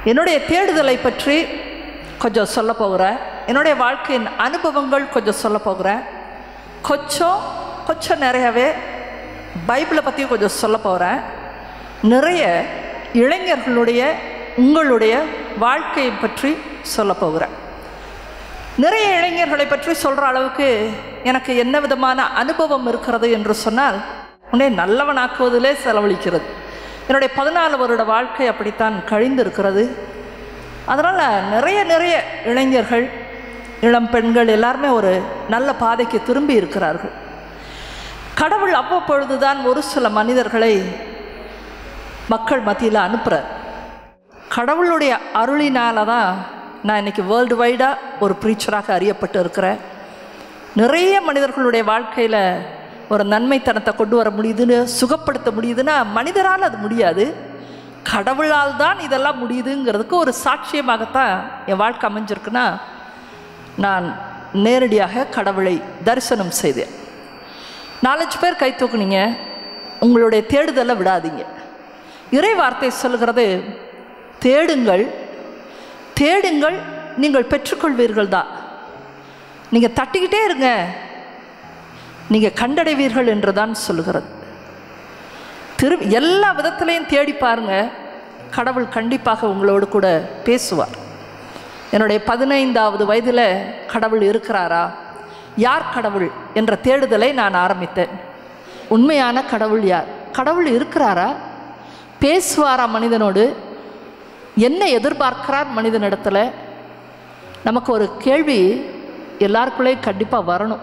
என்னுடைய தேடுதலை பற்றி கொஞ்சம் சொல்ல போகிறேன் என்னுடைய வாழ்க்கையின் அனுபவங்கள் கொஞ்சம் சொல்ல போகிறேன் கொஞ்சம் கொஞ்சம் நிறையவே பைபிளை பற்றி கொஞ்சம் சொல்ல போகிறேன் நிறைய இளைஞர்களுடைய உங்களுடைய வாழ்க்கையை பற்றி சொல்ல போகிறேன் நிறைய இளைஞர்களை பற்றி சொல்கிற அளவுக்கு எனக்கு என்ன விதமான அனுபவம் இருக்கிறது என்று சொன்னால் உன்னை நல்லவனாக்குவதிலே செலவழிக்கிறது என்னுடைய பதினாலு வருட வாழ்க்கை அப்படித்தான் கழிந்திருக்கிறது அதனால் நிறைய நிறைய இளைஞர்கள் இளம் பெண்கள் எல்லாருமே ஒரு நல்ல பாதைக்கு திரும்பி இருக்கிறார்கள் கடவுள் அவ்வப்பொழுது தான் ஒரு சில மனிதர்களை மக்கள் மத்தியில் அனுப்புகிறார் கடவுளுடைய அருளினால தான் நான் இன்றைக்கி வேர்ல்டு வைடாக ஒரு ப்ரீச்சராக அறியப்பட்டு இருக்கிறேன் நிறைய மனிதர்களுடைய வாழ்க்கையில் ஒரு நன்மைத்தனத்தை கொண்டு வர முடியுதுன்னு சுகப்படுத்த முடியுதுன்னா மனிதரால் அது முடியாது கடவுளால் தான் இதெல்லாம் முடியுதுங்கிறதுக்கு ஒரு சாட்சியமாகத்தான் என் வாழ்க்கை அமைஞ்சிருக்குன்னா நான் நேரடியாக கடவுளை தரிசனம் செய்தேன் நாலஞ்சு பேர் கை தூக்குனீங்க உங்களுடைய தேடுதலை விடாதீங்க இறை வார்த்தை சொல்கிறது தேடுங்கள் தேடுங்கள் நீங்கள் பெற்றுக்கொள்வீர்கள் தான் நீங்கள் தட்டிக்கிட்டே இருங்க நீங்கள் கண்டடைவீர்கள் என்று தான் சொல்லுகிறது திரு எல்லா விதத்திலையும் தேடி பாருங்க கடவுள் கண்டிப்பாக உங்களோடு கூட பேசுவார் என்னுடைய பதினைந்தாவது வயதில் கடவுள் இருக்கிறாரா யார் கடவுள் என்ற தேடுதலை நான் ஆரம்பித்தேன் உண்மையான கடவுள் யார் கடவுள் இருக்கிறாரா பேசுவாரா மனிதனோடு என்ன எதிர்பார்க்கிறார் மனிதனிடத்தில் நமக்கு ஒரு கேள்வி எல்லாருக்குள்ளேயும் கண்டிப்பாக வரணும்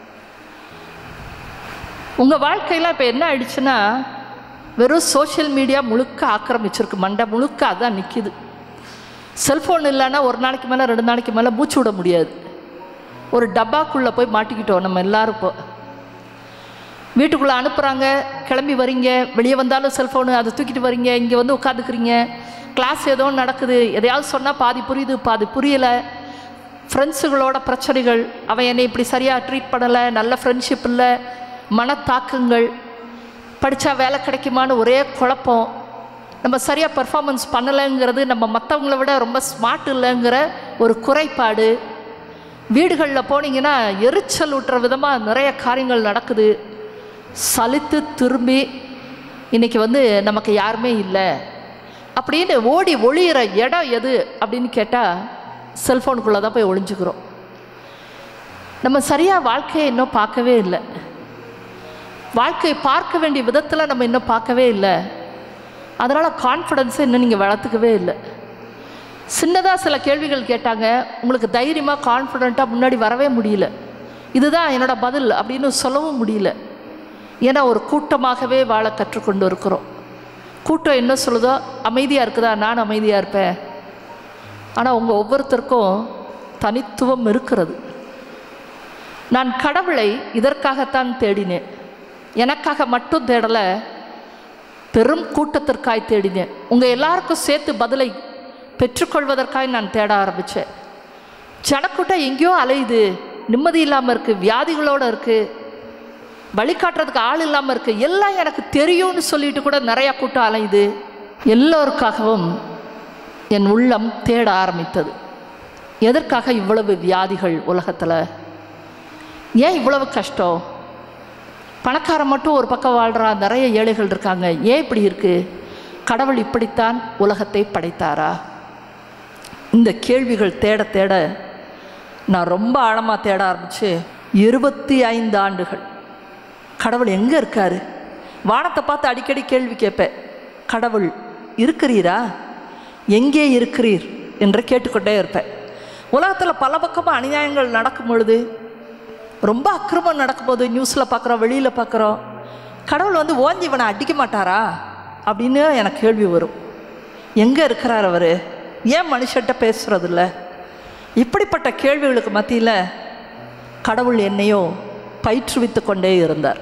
உங்கள் வாழ்க்கையில் இப்போ என்ன ஆயிடுச்சுன்னா வெறும் சோஷியல் மீடியா முழுக்க ஆக்கிரமிச்சிருக்கு மண்டை முழுக்க அதான் நிற்கிது செல்ஃபோன் இல்லைன்னா ஒரு நாளைக்கு மேலே ரெண்டு நாளைக்கு மேலே மூச்சு விட முடியாது ஒரு டப்பாக்குள்ளே போய் மாட்டிக்கிட்டோம் நம்ம எல்லாரும் இப்போ வீட்டுக்குள்ளே அனுப்புகிறாங்க கிளம்பி வரீங்க வெளியே வந்தாலும் செல்ஃபோனு அதை தூக்கிட்டு வரீங்க இங்கே வந்து உட்காந்துக்கிறீங்க கிளாஸ் ஏதோ ஒன்று நடக்குது எதையாவது சொன்னால் பாதி புரியுது பாதி புரியலை ஃப்ரெண்ட்ஸுகளோட பிரச்சனைகள் அவன் என்னை இப்படி சரியாக ட்ரீட் பண்ணலை நல்ல ஃப்ரெண்ட்ஷிப் இல்லை மனத்தாக்கங்கள் படித்தா வேலை கிடைக்குமான்னு ஒரே குழப்பம் நம்ம சரியாக பெர்ஃபார்மன்ஸ் பண்ணலைங்கிறது நம்ம மற்றவங்கள விட ரொம்ப ஸ்மார்ட் இல்லைங்கிற ஒரு குறைபாடு வீடுகளில் போனீங்கன்னா எரிச்சல் ஊட்டுற விதமாக நிறைய காரியங்கள் நடக்குது சலித்து திரும்பி இன்றைக்கி வந்து நமக்கு யாருமே இல்லை அப்படின்னு ஓடி ஒளியிற இடம் எது அப்படின்னு கேட்டால் செல்ஃபோனுக்குள்ளே தான் போய் ஒளிஞ்சுக்கிறோம் நம்ம சரியாக வாழ்க்கையை இன்னும் பார்க்கவே இல்லை வாழ்க்கையை பார்க்க வேண்டிய விதத்தில் நம்ம இன்னும் பார்க்கவே இல்லை அதனால் கான்ஃபிடென்ஸை இன்னும் நீங்கள் வளர்த்துக்கவே இல்லை சின்னதாக சில கேள்விகள் கேட்டாங்க உங்களுக்கு தைரியமாக கான்ஃபிடெண்ட்டாக முன்னாடி வரவே முடியல இதுதான் என்னோடய பதில் அப்படின்னு சொல்லவும் முடியல ஏன்னா ஒரு கூட்டமாகவே வாழ கற்றுக்கொண்டு இருக்கிறோம் கூட்டம் என்ன சொல்லுதோ அமைதியாக இருக்குதா நான் அமைதியாக இருப்பேன் ஆனால் உங்கள் ஒவ்வொருத்தருக்கும் தனித்துவம் இருக்கிறது நான் கடவுளை இதற்காகத்தான் தேடினேன் எனக்காக மட்டும் தேடலை பெரும் கூட்டத்திற்காய் தேடினேன் உங்கள் எல்லாருக்கும் சேர்த்து பதிலை பெற்றுக்கொள்வதற்காக நான் தேட ஆரம்பித்தேன் ஜனக்கூட்டம் எங்கேயோ அலையுது நிம்மதி இல்லாமல் இருக்குது வியாதிகளோடு இருக்குது வழிகாட்டுறதுக்கு ஆள் இல்லாமல் இருக்குது எல்லாம் எனக்கு தெரியும்னு சொல்லிட்டு கூட நிறையா கூட்டம் அலையுது எல்லோருக்காகவும் என் உள்ளம் தேட ஆரம்பித்தது எதற்காக இவ்வளவு வியாதிகள் உலகத்தில் ஏன் இவ்வளவு கஷ்டம் பணக்காரன் மட்டும் ஒரு பக்கம் வாழ்கிறான் நிறைய ஏழைகள் இருக்காங்க ஏன் இப்படி இருக்குது கடவுள் இப்படித்தான் உலகத்தை படைத்தாரா இந்த கேள்விகள் தேட தேட நான் ரொம்ப ஆழமாக தேட ஆரம்பித்து இருபத்தி ஐந்து ஆண்டுகள் கடவுள் எங்கே இருக்கார் வானத்தை பார்த்து அடிக்கடி கேள்வி கேட்பேன் கடவுள் இருக்கிறீரா எங்கே இருக்கிறீர் என்று கேட்டுக்கொண்டே இருப்பேன் உலகத்தில் பல பக்கமாக அநியாயங்கள் நடக்கும் பொழுது ரொம்ப அக்கிரமம் நடக்கும்போது நியூஸில் பார்க்குறோம் வெளியில் பார்க்குறோம் கடவுள் வந்து ஓஞ்சி இவனை அடிக்க மாட்டாரா அப்படின்னு எனக்கு கேள்வி வரும் எங்கே இருக்கிறார் அவர் ஏன் மனுஷன்ட்ட பேசுகிறதில்ல இப்படிப்பட்ட கேள்விகளுக்கு மத்தியில் கடவுள் என்னையோ பயிற்றுவித்து கொண்டே இருந்தார்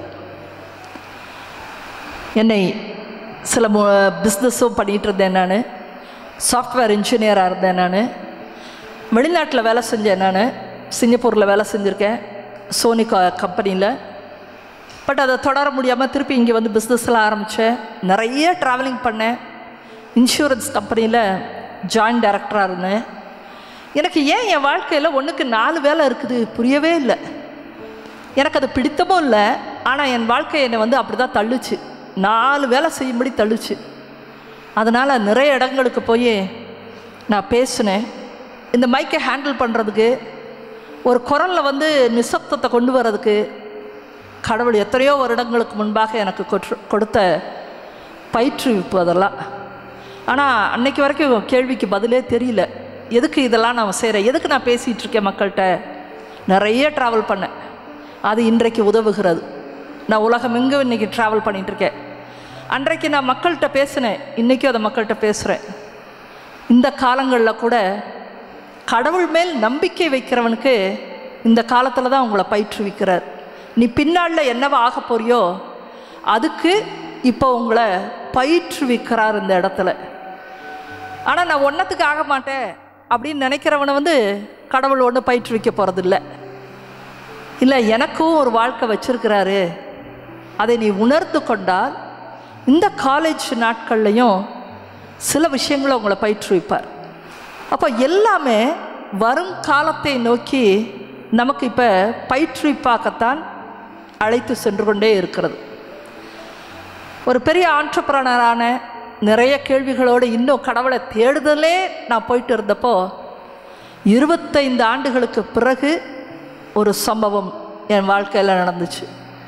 என்னை சில மு பிஸ்னஸும் பண்ணிகிட்டு இருந்தேன் நான் சாஃப்ட்வேர் இன்ஜினியராக இருந்தேன் நான் வெளிநாட்டில் வேலை செஞ்சேன் நான் சிங்கப்பூரில் வேலை செஞ்சுருக்கேன் சோனி க கம்பெனியில் பட் அதை தொடர முடியாமல் திருப்பி இங்கே வந்து பிஸ்னஸ்லாம் ஆரம்பித்தேன் நிறைய ட்ராவலிங் பண்ணேன் இன்சூரன்ஸ் கம்பெனியில் ஜாயின்ட் டைரக்டராக இருந்தேன் எனக்கு ஏன் என் வாழ்க்கையில் ஒன்றுக்கு நாலு வேலை இருக்குது புரியவே இல்லை எனக்கு அது பிடித்தமும் இல்லை ஆனால் என் வாழ்க்கை என்னை வந்து அப்படி தான் தள்ளுச்சு நாலு வேலை செய்யும்படி தள்ளுச்சு அதனால் நிறைய இடங்களுக்கு போய் நான் பேசினேன் இந்த மைக்கை ஹேண்டில் பண்ணுறதுக்கு ஒரு குரலில் வந்து நிசப்தத்தை கொண்டு வர்றதுக்கு கடவுள் எத்தனையோ வருடங்களுக்கு முன்பாக எனக்கு கொற்று- கொடுத்த பயிற்றுவிப்பு அதெல்லாம் ஆனால் அன்னைக்கு வரைக்கும் கேள்விக்கு பதிலே தெரியல எதுக்கு இதெல்லாம் நான் செய்கிறேன் எதுக்கு நான் பேசிகிட்டு இருக்கேன் மக்கள்கிட்ட நிறைய ட்ராவல் பண்ணேன் அது இன்றைக்கு உதவுகிறது நான் உலகம் எங்கே இன்றைக்கி ட்ராவல் பண்ணிகிட்ருக்கேன் அன்றைக்கு நான் மக்கள்கிட்ட பேசினேன் இன்றைக்கும் அதை மக்கள்கிட்ட பேசுகிறேன் இந்த காலங்களில் கூட கடவுள் மேல் நம்பிக்கை வைக்கிறவனுக்கு இந்த காலத்தில் தான் உங்களை பயிற்றுவிக்கிறார் நீ பின்னாளில் என்னவா ஆக போறியோ அதுக்கு இப்போ உங்களை பயிற்றுவிக்கிறார் இந்த இடத்துல ஆனால் நான் ஒன்றத்துக்கு ஆக மாட்டேன் அப்படின்னு நினைக்கிறவனை வந்து கடவுள் ஒன்று பயிற்றுவிக்க போகிறதில்ல இல்லை எனக்கும் ஒரு வாழ்க்கை வச்சிருக்கிறாரு அதை நீ உணர்ந்து கொண்டால் இந்த காலேஜ் நாட்கள்லையும் சில விஷயங்களை உங்களை பயிற்றுவிப்பார் அப்போ எல்லாமே வருங்காலத்தை நோக்கி நமக்கு இப்போ பயிற்றுவிப்பாக்கத்தான் அழைத்து சென்று கொண்டே இருக்கிறது ஒரு பெரிய ஆண்டர்பிரனரான நிறைய கேள்விகளோடு இன்னும் கடவுளை தேடுதலே நான் போயிட்டு இருந்தப்போ இருபத்தைந்து ஆண்டுகளுக்கு பிறகு ஒரு சம்பவம் என் வாழ்க்கையில் நடந்துச்சு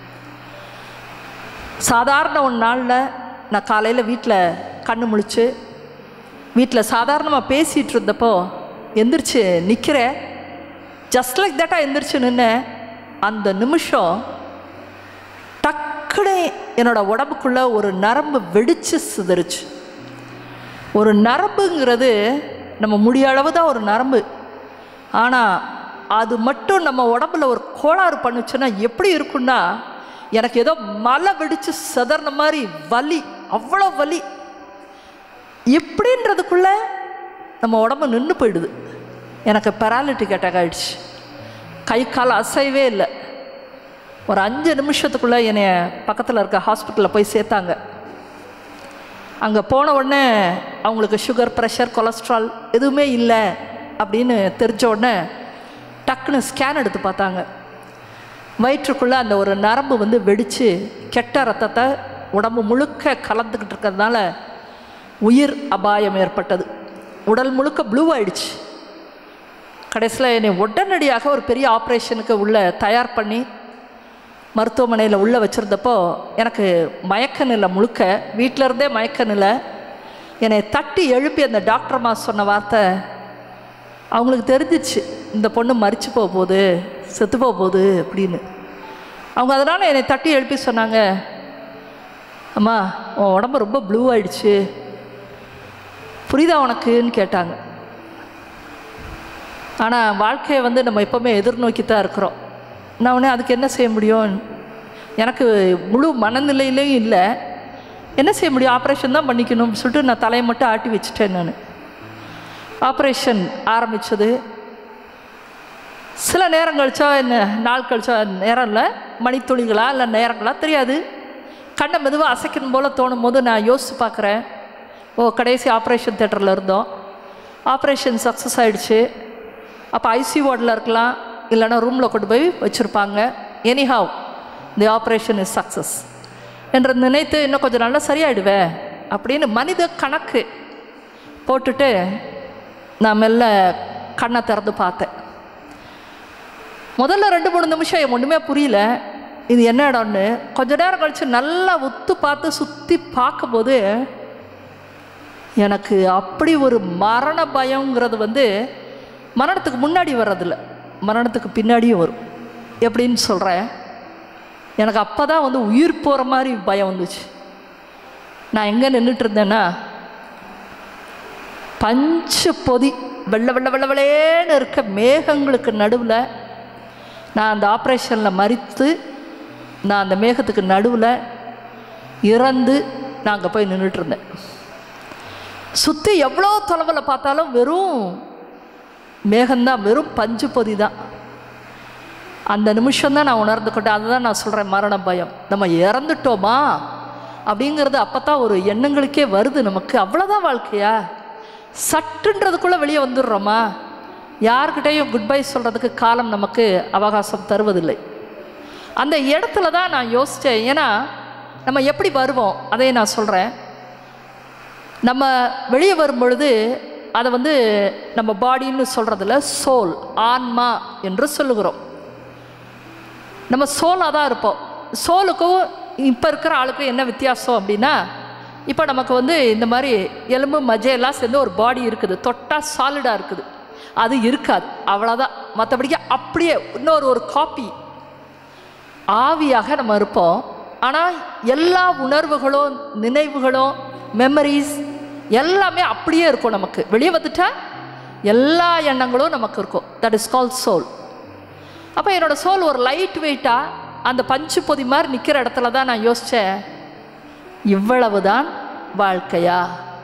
சாதாரண ஒரு நாளில் நான் காலையில் வீட்டில் கண்ணு முழிச்சு வீட்டில் சாதாரணமாக பேசிகிட்டு இருந்தப்போ எந்திரிச்சு நிற்கிறேன் ஜஸ்ட் லைக் தட்டாக எந்திரிச்சு நின்று அந்த நிமிஷம் டக்குனு என்னோட உடம்புக்குள்ள ஒரு நரம்பு வெடிச்சு சிதறுச்சு ஒரு நரம்புங்கிறது நம்ம முடியளவு தான் ஒரு நரம்பு ஆனால் அது மட்டும் நம்ம உடம்புல ஒரு கோளாறு பண்ணுச்சுன்னா எப்படி இருக்குன்னா எனக்கு ஏதோ மலை வெடிச்சு சிதறின மாதிரி வலி அவ்வளோ வலி எப்படின்றதுக்குள்ள நம்ம உடம்பு நின்று போயிடுது எனக்கு பெராலிட்டிக் அட்டாக் ஆயிடுச்சு கை கால் அசைவே இல்லை ஒரு அஞ்சு நிமிஷத்துக்குள்ளே என்னை பக்கத்தில் இருக்க ஹாஸ்பிட்டலில் போய் சேர்த்தாங்க அங்கே போன உடனே அவங்களுக்கு சுகர் ப்ரெஷர் கொலஸ்ட்ரால் எதுவுமே இல்லை அப்படின்னு தெரிஞ்ச உடனே டக்குன்னு ஸ்கேன் எடுத்து பார்த்தாங்க வயிற்றுக்குள்ளே அந்த ஒரு நரம்பு வந்து வெடித்து கெட்ட ரத்தத்தை உடம்பு முழுக்க கலந்துக்கிட்டு இருக்கிறதுனால உயிர் அபாயம் ஏற்பட்டது உடல் முழுக்க ப்ளூ ஆயிடுச்சு கடைசியில் என்னை உடனடியாக ஒரு பெரிய ஆப்ரேஷனுக்கு உள்ளே தயார் பண்ணி மருத்துவமனையில் உள்ளே வச்சுருந்தப்போ எனக்கு மயக்க நிலை முழுக்க வீட்டில் இருந்தே மயக்க நிலை என்னை தட்டி எழுப்பி அந்த டாக்டர்மா சொன்ன வார்த்தை அவங்களுக்கு தெரிஞ்சிச்சு இந்த பொண்ணு மறிச்சு போக போகுது செத்து போக போகுது அப்படின்னு அவங்க அதனால் என்னை தட்டி எழுப்பி சொன்னாங்க அம்மா உன் உடம்பு ரொம்ப ப்ளூ ஆயிடுச்சு புரியுதா உனக்குன்னு கேட்டாங்க ஆனால் வாழ்க்கையை வந்து நம்ம எப்போவுமே எதிர்நோக்கி தான் இருக்கிறோம் நான் உடனே அதுக்கு என்ன செய்ய முடியும் எனக்கு முழு மனநிலையிலையும் இல்லை என்ன செய்ய முடியும் ஆப்ரேஷன் தான் பண்ணிக்கணும்னு சொல்லிட்டு நான் தலையை மட்டும் ஆட்டி வச்சுட்டேன் நான் ஆப்ரேஷன் ஆரம்பித்தது சில நேரம் கழிச்சா என்ன நாள் கழிச்சா நேரம் இல்லை மணித்துளிகளா இல்லை நேரங்களா தெரியாது கண்ணை மெதுவாக அசைக்கணும் போல் தோணும் போது நான் யோசித்து பார்க்குறேன் ஓ கடைசி ஆப்ரேஷன் தேட்டரில் இருந்தோம் ஆப்ரேஷன் சக்ஸஸ் ஆயிடுச்சு அப்போ ஐசி வார்டில் இருக்கலாம் இல்லைன்னா ரூமில் கொண்டு போய் வச்சுருப்பாங்க anyhow the operation is success என்று நினைத்து இன்னும் கொஞ்சம் நல்லா சரியாயிடுவேன் அப்படின்னு மனித கணக்கு போட்டுட்டு நான் மெல்ல கண்ணை திறந்து பார்த்தேன் முதல்ல ரெண்டு மூணு நிமிஷம் எனக்கு ஒன்றுமே புரியல இது என்ன இடம்னு கொஞ்ச நேரம் கழித்து நல்லா உத்து பார்த்து சுற்றி பார்க்கும்போது எனக்கு அப்படி ஒரு மரண பயங்கிறது வந்து மரணத்துக்கு முன்னாடி வர்றதில்ல மரணத்துக்கு பின்னாடியும் வரும் எப்படின்னு சொல்கிறேன் எனக்கு அப்போ தான் வந்து உயிர் போகிற மாதிரி பயம் வந்துச்சு நான் எங்கே நின்றுட்டு இருந்தேன்னா பஞ்சு பொதி வெள்ளை வெள்ளை வெள்ளை வெள்ளேன்னு இருக்க மேகங்களுக்கு நடுவில் நான் அந்த ஆப்ரேஷனில் மறித்து நான் அந்த மேகத்துக்கு நடுவில் இறந்து நான் அங்கே போய் நின்றுட்டு இருந்தேன் சுற்றி எவ்வளோ தொலைவில் பார்த்தாலும் வெறும் மேகம்தான் வெறும் பஞ்சு பொதி தான் அந்த நிமிஷம்தான் நான் உணர்ந்து கொண்டேன் அதுதான் நான் சொல்கிறேன் மரண பயம் நம்ம இறந்துட்டோமா அப்படிங்கிறது அப்போ தான் ஒரு எண்ணங்களுக்கே வருது நமக்கு அவ்வளோதான் வாழ்க்கையா சட்டுன்றதுக்குள்ளே வெளியே வந்துடுறோமா யார்கிட்டையும் குட் பை சொல்கிறதுக்கு காலம் நமக்கு அவகாசம் தருவதில்லை அந்த இடத்துல தான் நான் யோசித்தேன் ஏன்னா நம்ம எப்படி வருவோம் அதை நான் சொல்கிறேன் நம்ம வெளியே வரும் பொழுது அதை வந்து நம்ம பாடின்னு சொல்கிறதில்ல சோல் ஆன்மா என்று சொல்லுகிறோம் நம்ம சோலாக தான் இருப்போம் சோலுக்கும் இப்போ இருக்கிற ஆளுக்கும் என்ன வித்தியாசம் அப்படின்னா இப்போ நமக்கு வந்து இந்த மாதிரி எலும்பு மஜையெல்லாம் சேர்ந்து ஒரு பாடி இருக்குது தொட்டால் சாலிடாக இருக்குது அது இருக்காது அவ்வளோதான் மற்றபடிக்கு அப்படியே இன்னொரு ஒரு காப்பி ஆவியாக நம்ம இருப்போம் ஆனால் எல்லா உணர்வுகளும் நினைவுகளும் மெமரிஸ் எல்லாமே அப்படியே இருக்கும் நமக்கு வெளியே வந்துட்டா எல்லா எண்ணங்களும் நமக்கு இருக்கும் தட் இஸ் கால் சோல் அப்போ என்னோடய சோல் ஒரு லைட் வெயிட்டாக அந்த பஞ்சு பொதி மாதிரி நிற்கிற இடத்துல தான் நான் யோசித்தேன் இவ்வளவு தான் வாழ்க்கையா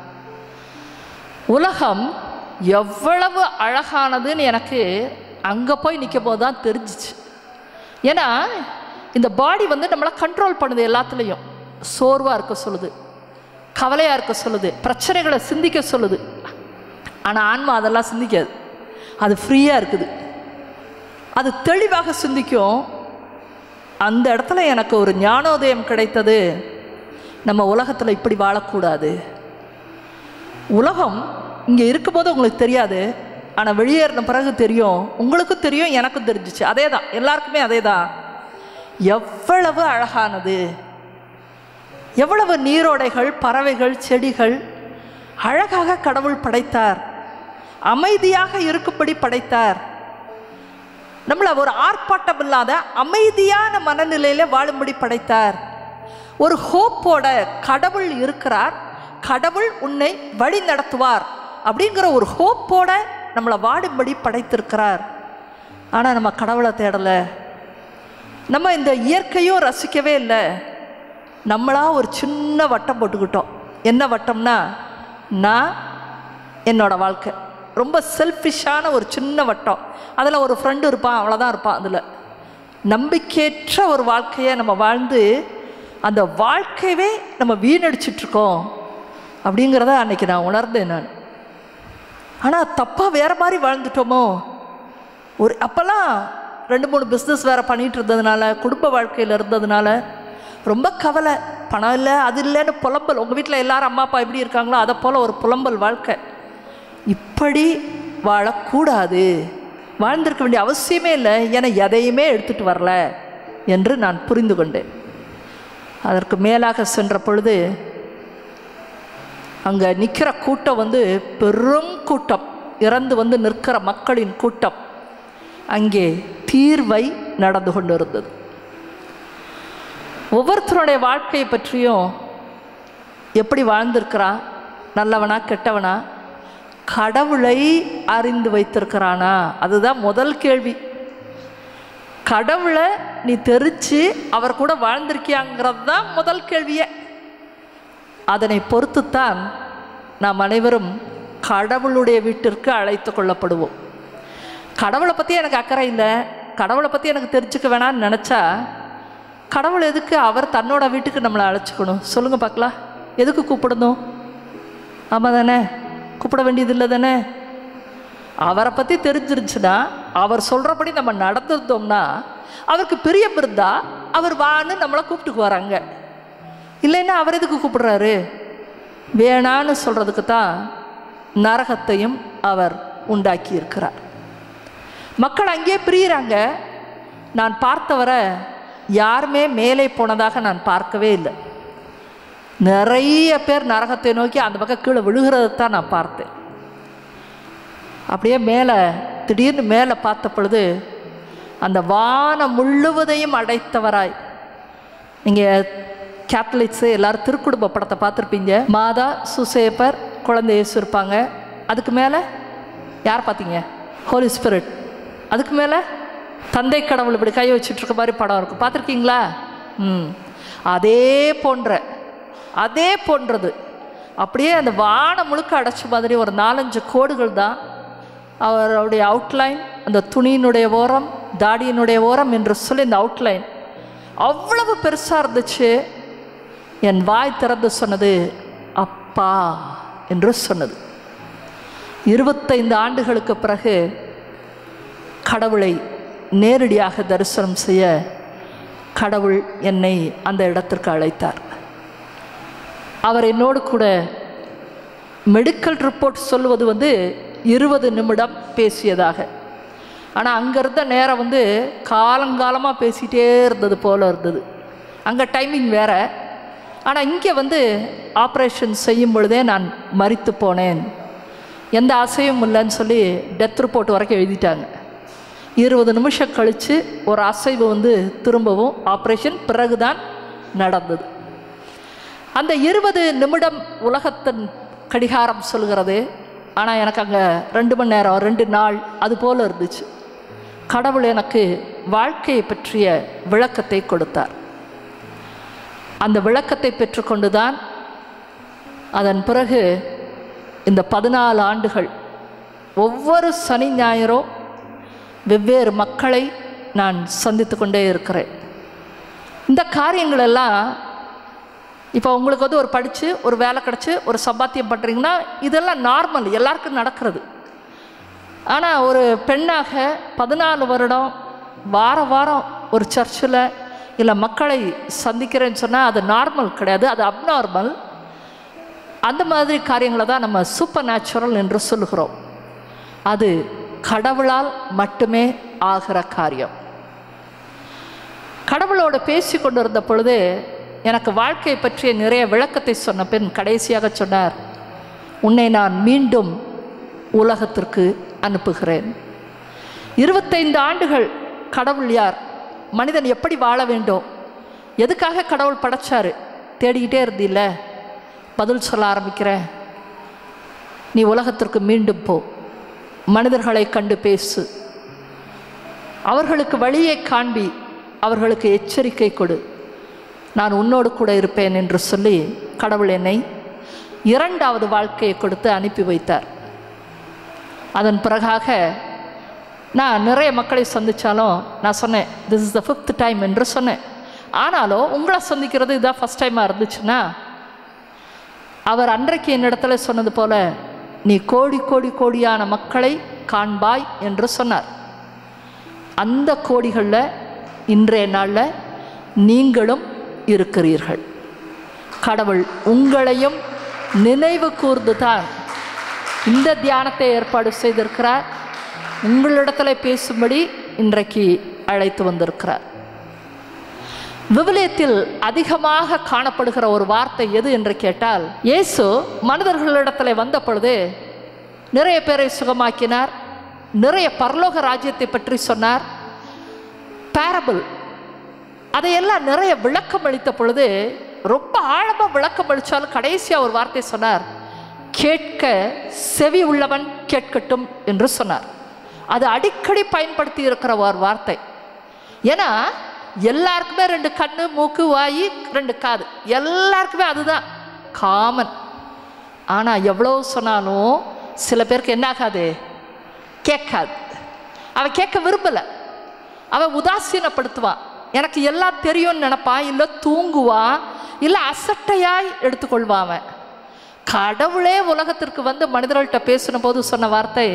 உலகம் எவ்வளவு அழகானதுன்னு எனக்கு அங்கே போய் நிற்கும் போது தான் தெரிஞ்சிச்சு ஏன்னா இந்த பாடி வந்து நம்மளை கண்ட்ரோல் பண்ணுது எல்லாத்துலேயும் சோர்வாக இருக்க சொல்லுது கவலையாக இருக்க சொல்லுது பிரச்சனைகளை சிந்திக்க சொல்லுது ஆனால் ஆன்மா அதெல்லாம் சிந்திக்காது அது ஃப்ரீயாக இருக்குது அது தெளிவாக சிந்திக்கும் அந்த இடத்துல எனக்கு ஒரு ஞானோதயம் கிடைத்தது நம்ம உலகத்தில் இப்படி வாழக்கூடாது உலகம் இங்கே இருக்கும்போது உங்களுக்கு தெரியாது ஆனால் வெளியேறின பிறகு தெரியும் உங்களுக்கும் தெரியும் எனக்கும் தெரிஞ்சிச்சு அதே தான் எல்லாருக்குமே அதே தான் எவ்வளவு அழகானது எவ்வளவு நீரோடைகள் பறவைகள் செடிகள் அழகாக கடவுள் படைத்தார் அமைதியாக இருக்கும்படி படைத்தார் நம்மளை ஒரு ஆர்ப்பாட்டம் இல்லாத அமைதியான மனநிலையில் வாழும்படி படைத்தார் ஒரு ஹோப்போட கடவுள் இருக்கிறார் கடவுள் உன்னை வழி நடத்துவார் அப்படிங்கிற ஒரு ஹோப்போட நம்மளை வாடும்படி படைத்திருக்கிறார் ஆனால் நம்ம கடவுளை தேடலை நம்ம இந்த இயற்கையும் ரசிக்கவே இல்லை நம்மளா ஒரு சின்ன வட்டம் போட்டுக்கிட்டோம் என்ன வட்டம்னா நான் என்னோட வாழ்க்கை ரொம்ப செல்ஃபிஷான ஒரு சின்ன வட்டம் அதில் ஒரு ஃப்ரெண்டு இருப்பான் அவ்வளோதான் இருப்பான் அதில் நம்பிக்கையற்ற ஒரு வாழ்க்கையை நம்ம வாழ்ந்து அந்த வாழ்க்கையவே நம்ம வீணடிச்சிட்ருக்கோம் அப்படிங்கிறத அன்னைக்கு நான் உணர்ந்தேன் நான் ஆனால் தப்பாக வேறு மாதிரி வாழ்ந்துட்டோமோ ஒரு அப்போல்லாம் ரெண்டு மூணு பிஸ்னஸ் வேறு பண்ணிகிட்டு இருந்ததுனால குடும்ப வாழ்க்கையில் இருந்ததுனால ரொம்ப கவலை பணம் இல்லை அது இல்லைன்னு புலம்பல் உங்கள் வீட்டில் எல்லாரும் அம்மா அப்பா எப்படி இருக்காங்களோ அதை போல் ஒரு புலம்பல் வாழ்க்கை இப்படி வாழக்கூடாது வாழ்ந்திருக்க வேண்டிய அவசியமே இல்லை என எதையுமே எடுத்துகிட்டு வரல என்று நான் புரிந்து கொண்டேன் அதற்கு மேலாக சென்ற பொழுது அங்கே நிற்கிற கூட்டம் வந்து பெரும் கூட்டம் இறந்து வந்து நிற்கிற மக்களின் கூட்டம் அங்கே தீர்வை நடந்து கொண்டு இருந்தது ஒவ்வொருத்தருடைய வாழ்க்கையை பற்றியும் எப்படி வாழ்ந்திருக்கிறான் நல்லவனா கெட்டவனா கடவுளை அறிந்து வைத்திருக்கிறானா அதுதான் முதல் கேள்வி கடவுளை நீ தெரிச்சு அவர் கூட வாழ்ந்திருக்கியாங்கிறது தான் முதல் கேள்வியே அதனை பொறுத்துத்தான் நாம் அனைவரும் கடவுளுடைய வீட்டிற்கு அழைத்து கொள்ளப்படுவோம் கடவுளை பற்றி எனக்கு அக்கறை இல்லை கடவுளை பற்றி எனக்கு தெரிஞ்சுக்க வேணாம்னு நினச்சா கடவுள் எதுக்கு அவர் தன்னோட வீட்டுக்கு நம்மளை அழைச்சிக்கணும் சொல்லுங்கள் பார்க்கலாம் எதுக்கு கூப்பிடணும் ஆமாம் தானே கூப்பிட வேண்டியது இல்லை தானே அவரை பற்றி தெரிஞ்சிருந்துச்சுன்னா அவர் சொல்கிறபடி நம்ம நடந்திருந்தோம்னா அவருக்கு பிரியம் இருந்தா அவர் வான்னு நம்மளை கூப்பிட்டுக்கு வராங்க இல்லைன்னா அவர் எதுக்கு கூப்பிடுறாரு வேணான்னு சொல்கிறதுக்கு தான் நரகத்தையும் அவர் உண்டாக்கி இருக்கிறார் மக்கள் அங்கேயே பிரியிறாங்க நான் பார்த்தவரை யாருமே மேலே போனதாக நான் பார்க்கவே இல்லை நிறைய பேர் நரகத்தை நோக்கி அந்த பக்கம் கீழே விழுகிறத தான் நான் பார்த்தேன் அப்படியே மேலே திடீர்னு மேலே பார்த்த பொழுது அந்த வானம் முழுவதையும் அடைத்தவராய் நீங்கள் கேத்தலிக்ஸு எல்லோரும் திருக்குடும்ப படத்தை பார்த்துருப்பீங்க மாதா சுசேப்பர் குழந்தை இயேசு இருப்பாங்க அதுக்கு மேலே யார் பார்த்தீங்க ஹோலி ஸ்பிரிட் அதுக்கு மேலே தந்தை கடவுள் இப்படி கை வச்சுட்ருக்க மாதிரி படம் இருக்கும் பார்த்துருக்கீங்களா ம் அதே போன்ற அதே போன்றது அப்படியே அந்த வானம் முழுக்க அடைச்ச மாதிரி ஒரு நாலஞ்சு கோடுகள் தான் அவருடைய அவுட்லைன் அந்த துணியினுடைய ஓரம் தாடியினுடைய ஓரம் என்று சொல்லி இந்த அவுட்லைன் அவ்வளவு பெருசாக இருந்துச்சு என் வாய் திறந்து சொன்னது அப்பா என்று சொன்னது இருபத்தைந்து ஆண்டுகளுக்கு பிறகு கடவுளை நேரடியாக தரிசனம் செய்ய கடவுள் என்னை அந்த இடத்திற்கு அழைத்தார் அவர் என்னோடு கூட மெடிக்கல் ரிப்போர்ட் சொல்லுவது வந்து இருபது நிமிடம் பேசியதாக ஆனால் அங்கே இருந்த நேரம் வந்து காலங்காலமாக பேசிகிட்டே இருந்தது போல இருந்தது அங்கே டைமிங் வேற ஆனால் இங்கே வந்து ஆப்ரேஷன் செய்யும் பொழுதே நான் மறித்து போனேன் எந்த அசையும் இல்லைன்னு சொல்லி டெத் ரிப்போர்ட் வரைக்கும் எழுதிட்டாங்க இருபது நிமிஷம் கழித்து ஒரு அசைவு வந்து திரும்பவும் ஆப்ரேஷன் பிறகுதான் நடந்தது அந்த இருபது நிமிடம் உலகத்தின் கடிகாரம் சொல்கிறது ஆனால் எனக்கு அங்கே ரெண்டு மணி நேரம் ரெண்டு நாள் அது போல் இருந்துச்சு கடவுள் எனக்கு வாழ்க்கையை பற்றிய விளக்கத்தை கொடுத்தார் அந்த விளக்கத்தை பெற்றுக்கொண்டு தான் அதன் பிறகு இந்த பதினாலு ஆண்டுகள் ஒவ்வொரு சனி ஞாயிறோ வெவ்வேறு மக்களை நான் சந்தித்து கொண்டே இருக்கிறேன் இந்த காரியங்கள் எல்லாம் இப்போ உங்களுக்கு வந்து ஒரு படித்து ஒரு வேலை கிடச்சி ஒரு சம்பாத்தியம் பண்ணுறீங்கன்னா இதெல்லாம் நார்மல் எல்லாருக்கும் நடக்கிறது ஆனால் ஒரு பெண்ணாக பதினாலு வருடம் வார வாரம் ஒரு சர்ச்சில் இல்லை மக்களை சந்திக்கிறேன்னு சொன்னால் அது நார்மல் கிடையாது அது அப்நார்மல் அந்த மாதிரி காரியங்களை தான் நம்ம சூப்பர் நேச்சுரல் என்று சொல்லுகிறோம் அது கடவுளால் மட்டுமே ஆகிற காரியம் கடவுளோடு பேசி கொண்டிருந்த பொழுது எனக்கு வாழ்க்கையை பற்றிய நிறைய விளக்கத்தை சொன்ன பெண் கடைசியாக சொன்னார் உன்னை நான் மீண்டும் உலகத்திற்கு அனுப்புகிறேன் இருபத்தைந்து ஆண்டுகள் கடவுள் யார் மனிதன் எப்படி வாழ வேண்டும் எதுக்காக கடவுள் படைச்சாரு தேடிக்கிட்டே இருந்தில்ல பதில் சொல்ல ஆரம்பிக்கிறேன் நீ உலகத்திற்கு மீண்டும் போ மனிதர்களை கண்டு பேசு அவர்களுக்கு வழியை காண்பி அவர்களுக்கு எச்சரிக்கை கொடு நான் உன்னோடு கூட இருப்பேன் என்று சொல்லி கடவுள் என்னை இரண்டாவது வாழ்க்கையை கொடுத்து அனுப்பி வைத்தார் அதன் பிறகாக நான் நிறைய மக்களை சந்தித்தாலும் நான் சொன்னேன் this is the fifth time என்று சொன்னேன் ஆனாலும் உங்களை சந்திக்கிறது இதான் ஃபஸ்ட் டைமாக இருந்துச்சுன்னா அவர் அன்றைக்கு என்னிடத்துல சொன்னது போல நீ கோடி கோடி கோடியான மக்களை காண்பாய் என்று சொன்னார் அந்த கோடிகளில் இன்றைய நாளில் நீங்களும் இருக்கிறீர்கள் கடவுள் உங்களையும் நினைவு கூர்ந்து தான் இந்த தியானத்தை ஏற்பாடு செய்திருக்கிறார் உங்களிடத்தில் பேசும்படி இன்றைக்கு அழைத்து வந்திருக்கிறார் விவிலியத்தில் அதிகமாக காணப்படுகிற ஒரு வார்த்தை எது என்று கேட்டால் இயேசு மனிதர்களிடத்தில் வந்த பொழுது நிறைய பேரை சுகமாக்கினார் நிறைய பரலோக ராஜ்யத்தை பற்றி சொன்னார் பேரபிள் அதையெல்லாம் நிறைய விளக்கம் அளித்த பொழுது ரொம்ப ஆழமாக விளக்கம் அளித்தாலும் கடைசியாக ஒரு வார்த்தை சொன்னார் கேட்க செவி உள்ளவன் கேட்கட்டும் என்று சொன்னார் அது அடிக்கடி பயன்படுத்தி இருக்கிற ஒரு வார்த்தை ஏன்னா எல்லாருக்குமே ரெண்டு கண்ணு மூக்கு வாய் ரெண்டு காது எல்லாருக்குமே அதுதான் காமன் ஆனால் எவ்வளோ சொன்னாலும் சில பேருக்கு என்ன ஆகாது கேட்காது அவன் கேட்க விரும்பலை அவன் உதாசீனப்படுத்துவான் எனக்கு எல்லாம் தெரியும்னு நினப்பான் இல்லை தூங்குவான் இல்லை அசட்டையாய் எடுத்துக்கொள்வான் அவன் கடவுளே உலகத்திற்கு வந்து மனிதர்கள்ட்ட பேசின போது சொன்ன வார்த்தை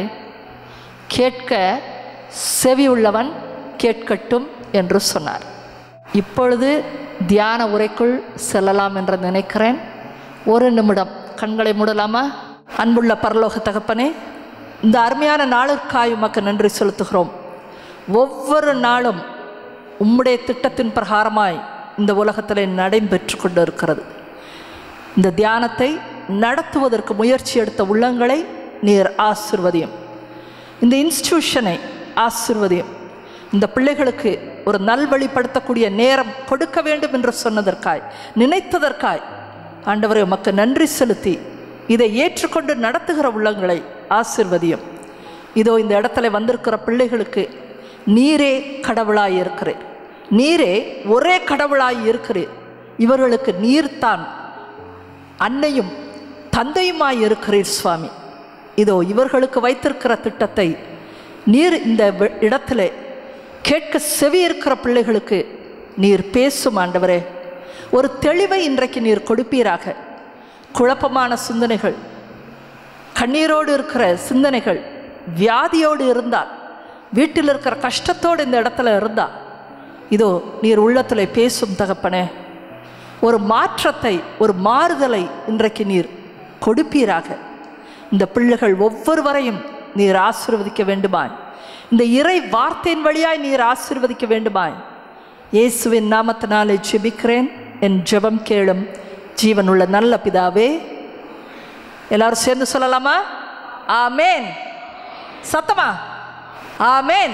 கேட்க செவி உள்ளவன் கேட்கட்டும் என்று சொன்னார் இப்பொழுது தியான உரைக்குள் செல்லலாம் என்று நினைக்கிறேன் ஒரு நிமிடம் கண்களை மூடலாமா அன்புள்ள பரலோக தகப்பனே இந்த அருமையான நாளுக்காய் உமக்கு நன்றி செலுத்துகிறோம் ஒவ்வொரு நாளும் உம்முடைய திட்டத்தின் பிரகாரமாய் இந்த உலகத்தில் நடைபெற்று கொண்டு இருக்கிறது இந்த தியானத்தை நடத்துவதற்கு முயற்சி எடுத்த உள்ளங்களை நீர் ஆசிர்வதியும் இந்த இன்ஸ்டிடியூஷனை ஆசிர்வதியும் இந்த பிள்ளைகளுக்கு ஒரு நல்வழிப்படுத்தக்கூடிய நேரம் கொடுக்க வேண்டும் என்று சொன்னதற்காய் நினைத்ததற்காய் ஆண்டவரை உமக்கு நன்றி செலுத்தி இதை ஏற்றுக்கொண்டு நடத்துகிற உள்ளங்களை ஆசிர்வதியும் இதோ இந்த இடத்துல வந்திருக்கிற பிள்ளைகளுக்கு நீரே கடவுளாய் இருக்கிறீர் நீரே ஒரே கடவுளாய் இருக்கிறீர் இவர்களுக்கு நீர்தான் அன்னையும் தந்தையுமாய் இருக்கிறீர் சுவாமி இதோ இவர்களுக்கு வைத்திருக்கிற திட்டத்தை நீர் இந்த வி- இடத்துல கேட்க செவி இருக்கிற பிள்ளைகளுக்கு நீர் பேசும் ஆண்டவரே ஒரு தெளிவை இன்றைக்கு நீர் கொடுப்பீராக குழப்பமான சிந்தனைகள் கண்ணீரோடு இருக்கிற சிந்தனைகள் வியாதியோடு இருந்தால் வீட்டில் இருக்கிற கஷ்டத்தோடு இந்த இடத்துல இருந்தால் இதோ நீர் உள்ளத்தில் பேசும் தகப்பனே ஒரு மாற்றத்தை ஒரு மாறுதலை இன்றைக்கு நீர் கொடுப்பீராக இந்த பிள்ளைகள் ஒவ்வொருவரையும் நீர் ஆசீர்வதிக்க வேண்டுமாய் இந்த இறை வார்த்தையின் வழியாய் நீர் ஆசீர்வதிக்க வேண்டுமாய் இயேசுவின் நாமத்தினாலே ஜெபிக்கிறேன் என் ஜெபம் கேளும் ஜீவனுள்ள நல்ல பிதாவே எல்லாரும் சேர்ந்து சொல்லலாமா ஆமேன் சத்தமா ஆமேன்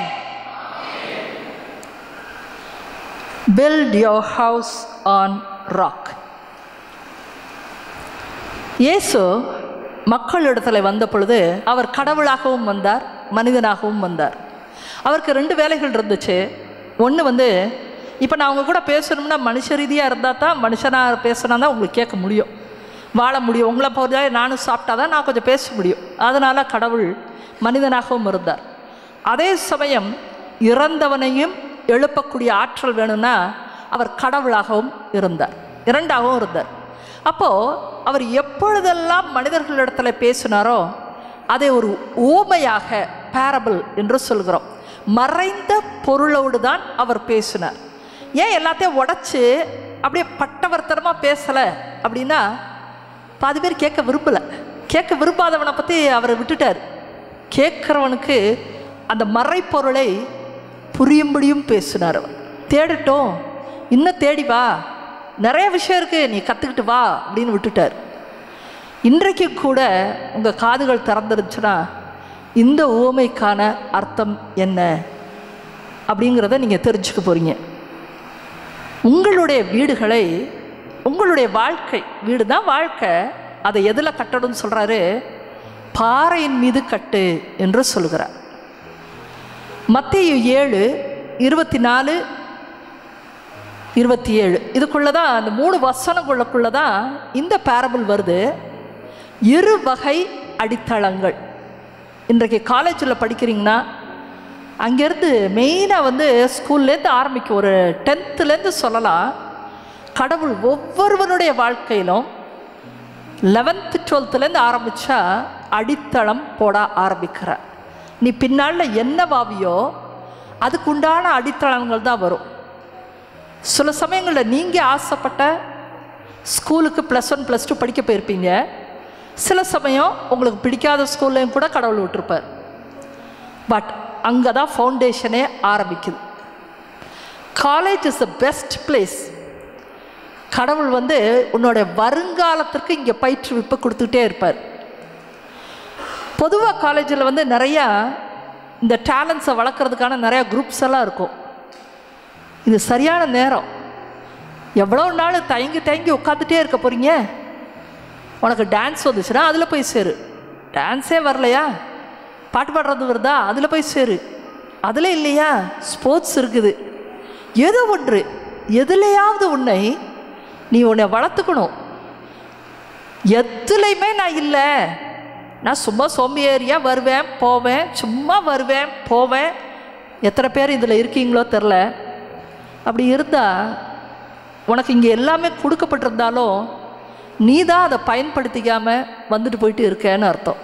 build your house on rock இயேசு மக்களிடத்தில் வந்த பொழுது அவர் கடவுளாகவும் வந்தார் மனிதனாகவும் வந்தார் அவருக்கு ரெண்டு வேலைகள் இருந்துச்சு ஒன்று வந்து இப்போ நான் அவங்க கூட பேசணும்னா மனுஷ ரீதியாக இருந்தால் தான் மனுஷனாக பேசினா தான் உங்களுக்கு கேட்க முடியும் வாழ முடியும் உங்களை போதே நானும் சாப்பிட்டா தான் நான் கொஞ்சம் பேச முடியும் அதனால் கடவுள் மனிதனாகவும் இருந்தார் அதே சமயம் இறந்தவனையும் எழுப்பக்கூடிய ஆற்றல் வேணும்னா அவர் கடவுளாகவும் இருந்தார் இரண்டாகவும் இருந்தார் அப்போது அவர் எப்பொழுதெல்லாம் மனிதர்களிடத்தில் பேசினாரோ அதை ஒரு ஊமையாக பேரபிள் என்று சொல்கிறோம் மறைந்த பொருளோடு தான் அவர் பேசினார் ஏன் எல்லாத்தையும் உடச்சி அப்படியே பட்டவர்த்தனமாக பேசலை அப்படின்னா பாதி பேர் கேட்க விரும்பலை கேட்க விரும்பாதவனை பற்றி அவரை விட்டுட்டார் கேட்குறவனுக்கு அந்த மறைப்பொருளை புரியும்படியும் பேசினார் அவர் தேடட்டும் இன்னும் தேடி வா நிறைய விஷயம் இருக்குது நீ கற்றுக்கிட்டு வா அப்படின்னு விட்டுட்டார் இன்றைக்கு கூட உங்கள் காதுகள் திறந்துருச்சுன்னா இந்த ஊமைக்கான அர்த்தம் என்ன அப்படிங்கிறத நீங்கள் தெரிஞ்சுக்க போகிறீங்க உங்களுடைய வீடுகளை உங்களுடைய வாழ்க்கை வீடு தான் வாழ்க்கை அதை எதில் கட்டணும்னு சொல்கிறாரு பாறையின் மீது கட்டு என்று சொல்கிறார் மத்திய ஏழு இருபத்தி நாலு இருபத்தி ஏழு இதுக்குள்ளே தான் அந்த மூணு வசனங்களுக்குள்ளே தான் இந்த பேரபிள் வருது இரு வகை அடித்தளங்கள் இன்றைக்கு காலேஜில் படிக்கிறீங்கன்னா அங்கேருந்து மெயினாக வந்து ஸ்கூல்லேருந்து ஆரம்பிக்கும் ஒரு டென்த்துலேருந்து சொல்லலாம் கடவுள் ஒவ்வொருவனுடைய வாழ்க்கையிலும் லெவன்த்து டுவெல்த்துலேருந்து ஆரம்பித்தா அடித்தளம் போட ஆரம்பிக்கிற நீ பின்னால் என்ன பாவியோ அதுக்குண்டான அடித்தளங்கள் தான் வரும் சில சமயங்களில் நீங்கள் ஆசைப்பட்ட ஸ்கூலுக்கு ப்ளஸ் ஒன் ப்ளஸ் டூ படிக்க போயிருப்பீங்க சில சமயம் உங்களுக்கு பிடிக்காத ஸ்கூல்லையும் கூட கடவுள் விட்டுருப்பார் பட் அங்கே தான் ஃபவுண்டேஷனே ஆரம்பிக்குது college is the best place கடவுள் வந்து உன்னோட வருங்காலத்திற்கு இங்கே பயிற்றுவிப்பு கொடுத்துக்கிட்டே இருப்பார் பொதுவாக காலேஜில் வந்து நிறையா இந்த டேலண்ட்ஸை வளர்க்குறதுக்கான நிறையா குரூப்ஸ் எல்லாம் இருக்கும் இது சரியான நேரம் எவ்வளோ நாள் தயங்கி தயங்கி உட்காந்துட்டே இருக்க போகிறீங்க உனக்கு டான்ஸ் வந்துச்சுன்னா அதில் போய் சேரு டான்ஸே வரலையா பாட்டு பாடுறது வருதா அதில் போய் சேரு அதில் இல்லையா ஸ்போர்ட்ஸ் இருக்குது ஏதோ ஒன்று எதுலையாவது உன்னை நீ உன்னை வளர்த்துக்கணும் எதுலையுமே நான் இல்லை நான் சும்மா சோம்பேறியாக வருவேன் போவேன் சும்மா வருவேன் போவேன் எத்தனை பேர் இதில் இருக்கீங்களோ தெரில அப்படி இருந்தால் உனக்கு இங்கே எல்லாமே கொடுக்கப்பட்டிருந்தாலும் நீ தான் அதை பயன்படுத்திக்காமல் வந்துட்டு போயிட்டு இருக்கேன்னு அர்த்தம்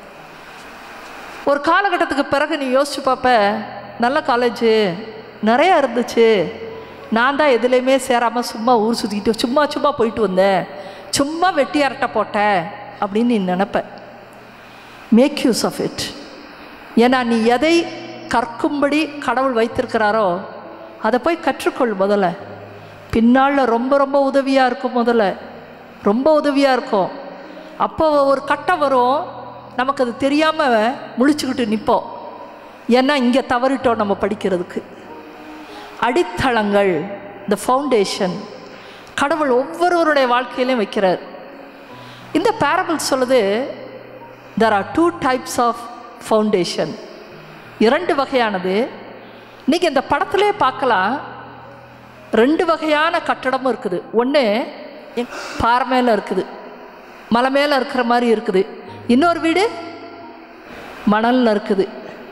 ஒரு காலகட்டத்துக்கு பிறகு நீ யோசிச்சு பார்ப்ப நல்ல காலேஜு நிறையா இருந்துச்சு நான் தான் எதுலேயுமே சேராமல் சும்மா ஊர் சுற்றிக்கிட்டு சும்மா சும்மா போயிட்டு வந்தேன் சும்மா வெட்டி அரட்டை போட்டேன் அப்படின்னு நீ நினப்ப மேக் யூஸ் ஆஃப் இட் ஏன்னா நீ எதை கற்கும்படி கடவுள் வைத்திருக்கிறாரோ அதை போய் கற்றுக்கொள் முதல்ல பின்னால் ரொம்ப ரொம்ப உதவியாக இருக்கும் முதல்ல ரொம்ப உதவியாக இருக்கும் அப்போ ஒரு கட்டம் வரும் நமக்கு அது தெரியாமல் முழிச்சுக்கிட்டு நிற்போம் ஏன்னா இங்கே தவறிட்டோம் நம்ம படிக்கிறதுக்கு அடித்தளங்கள் இந்த ஃபவுண்டேஷன் கடவுள் ஒவ்வொருவருடைய வாழ்க்கையிலையும் வைக்கிறார் இந்த பேரபிள் சொல்லுது there are two types of foundation இரண்டு வகையானது நீங்கள் இந்த படத்திலே பார்க்கலாம் ரெண்டு வகையான கட்டடமும் இருக்குது ஒன்று பாறை மேலே இருக்குது மலை மேலே இருக்கிற மாதிரி இருக்குது இன்னொரு வீடு மணலில் இருக்குது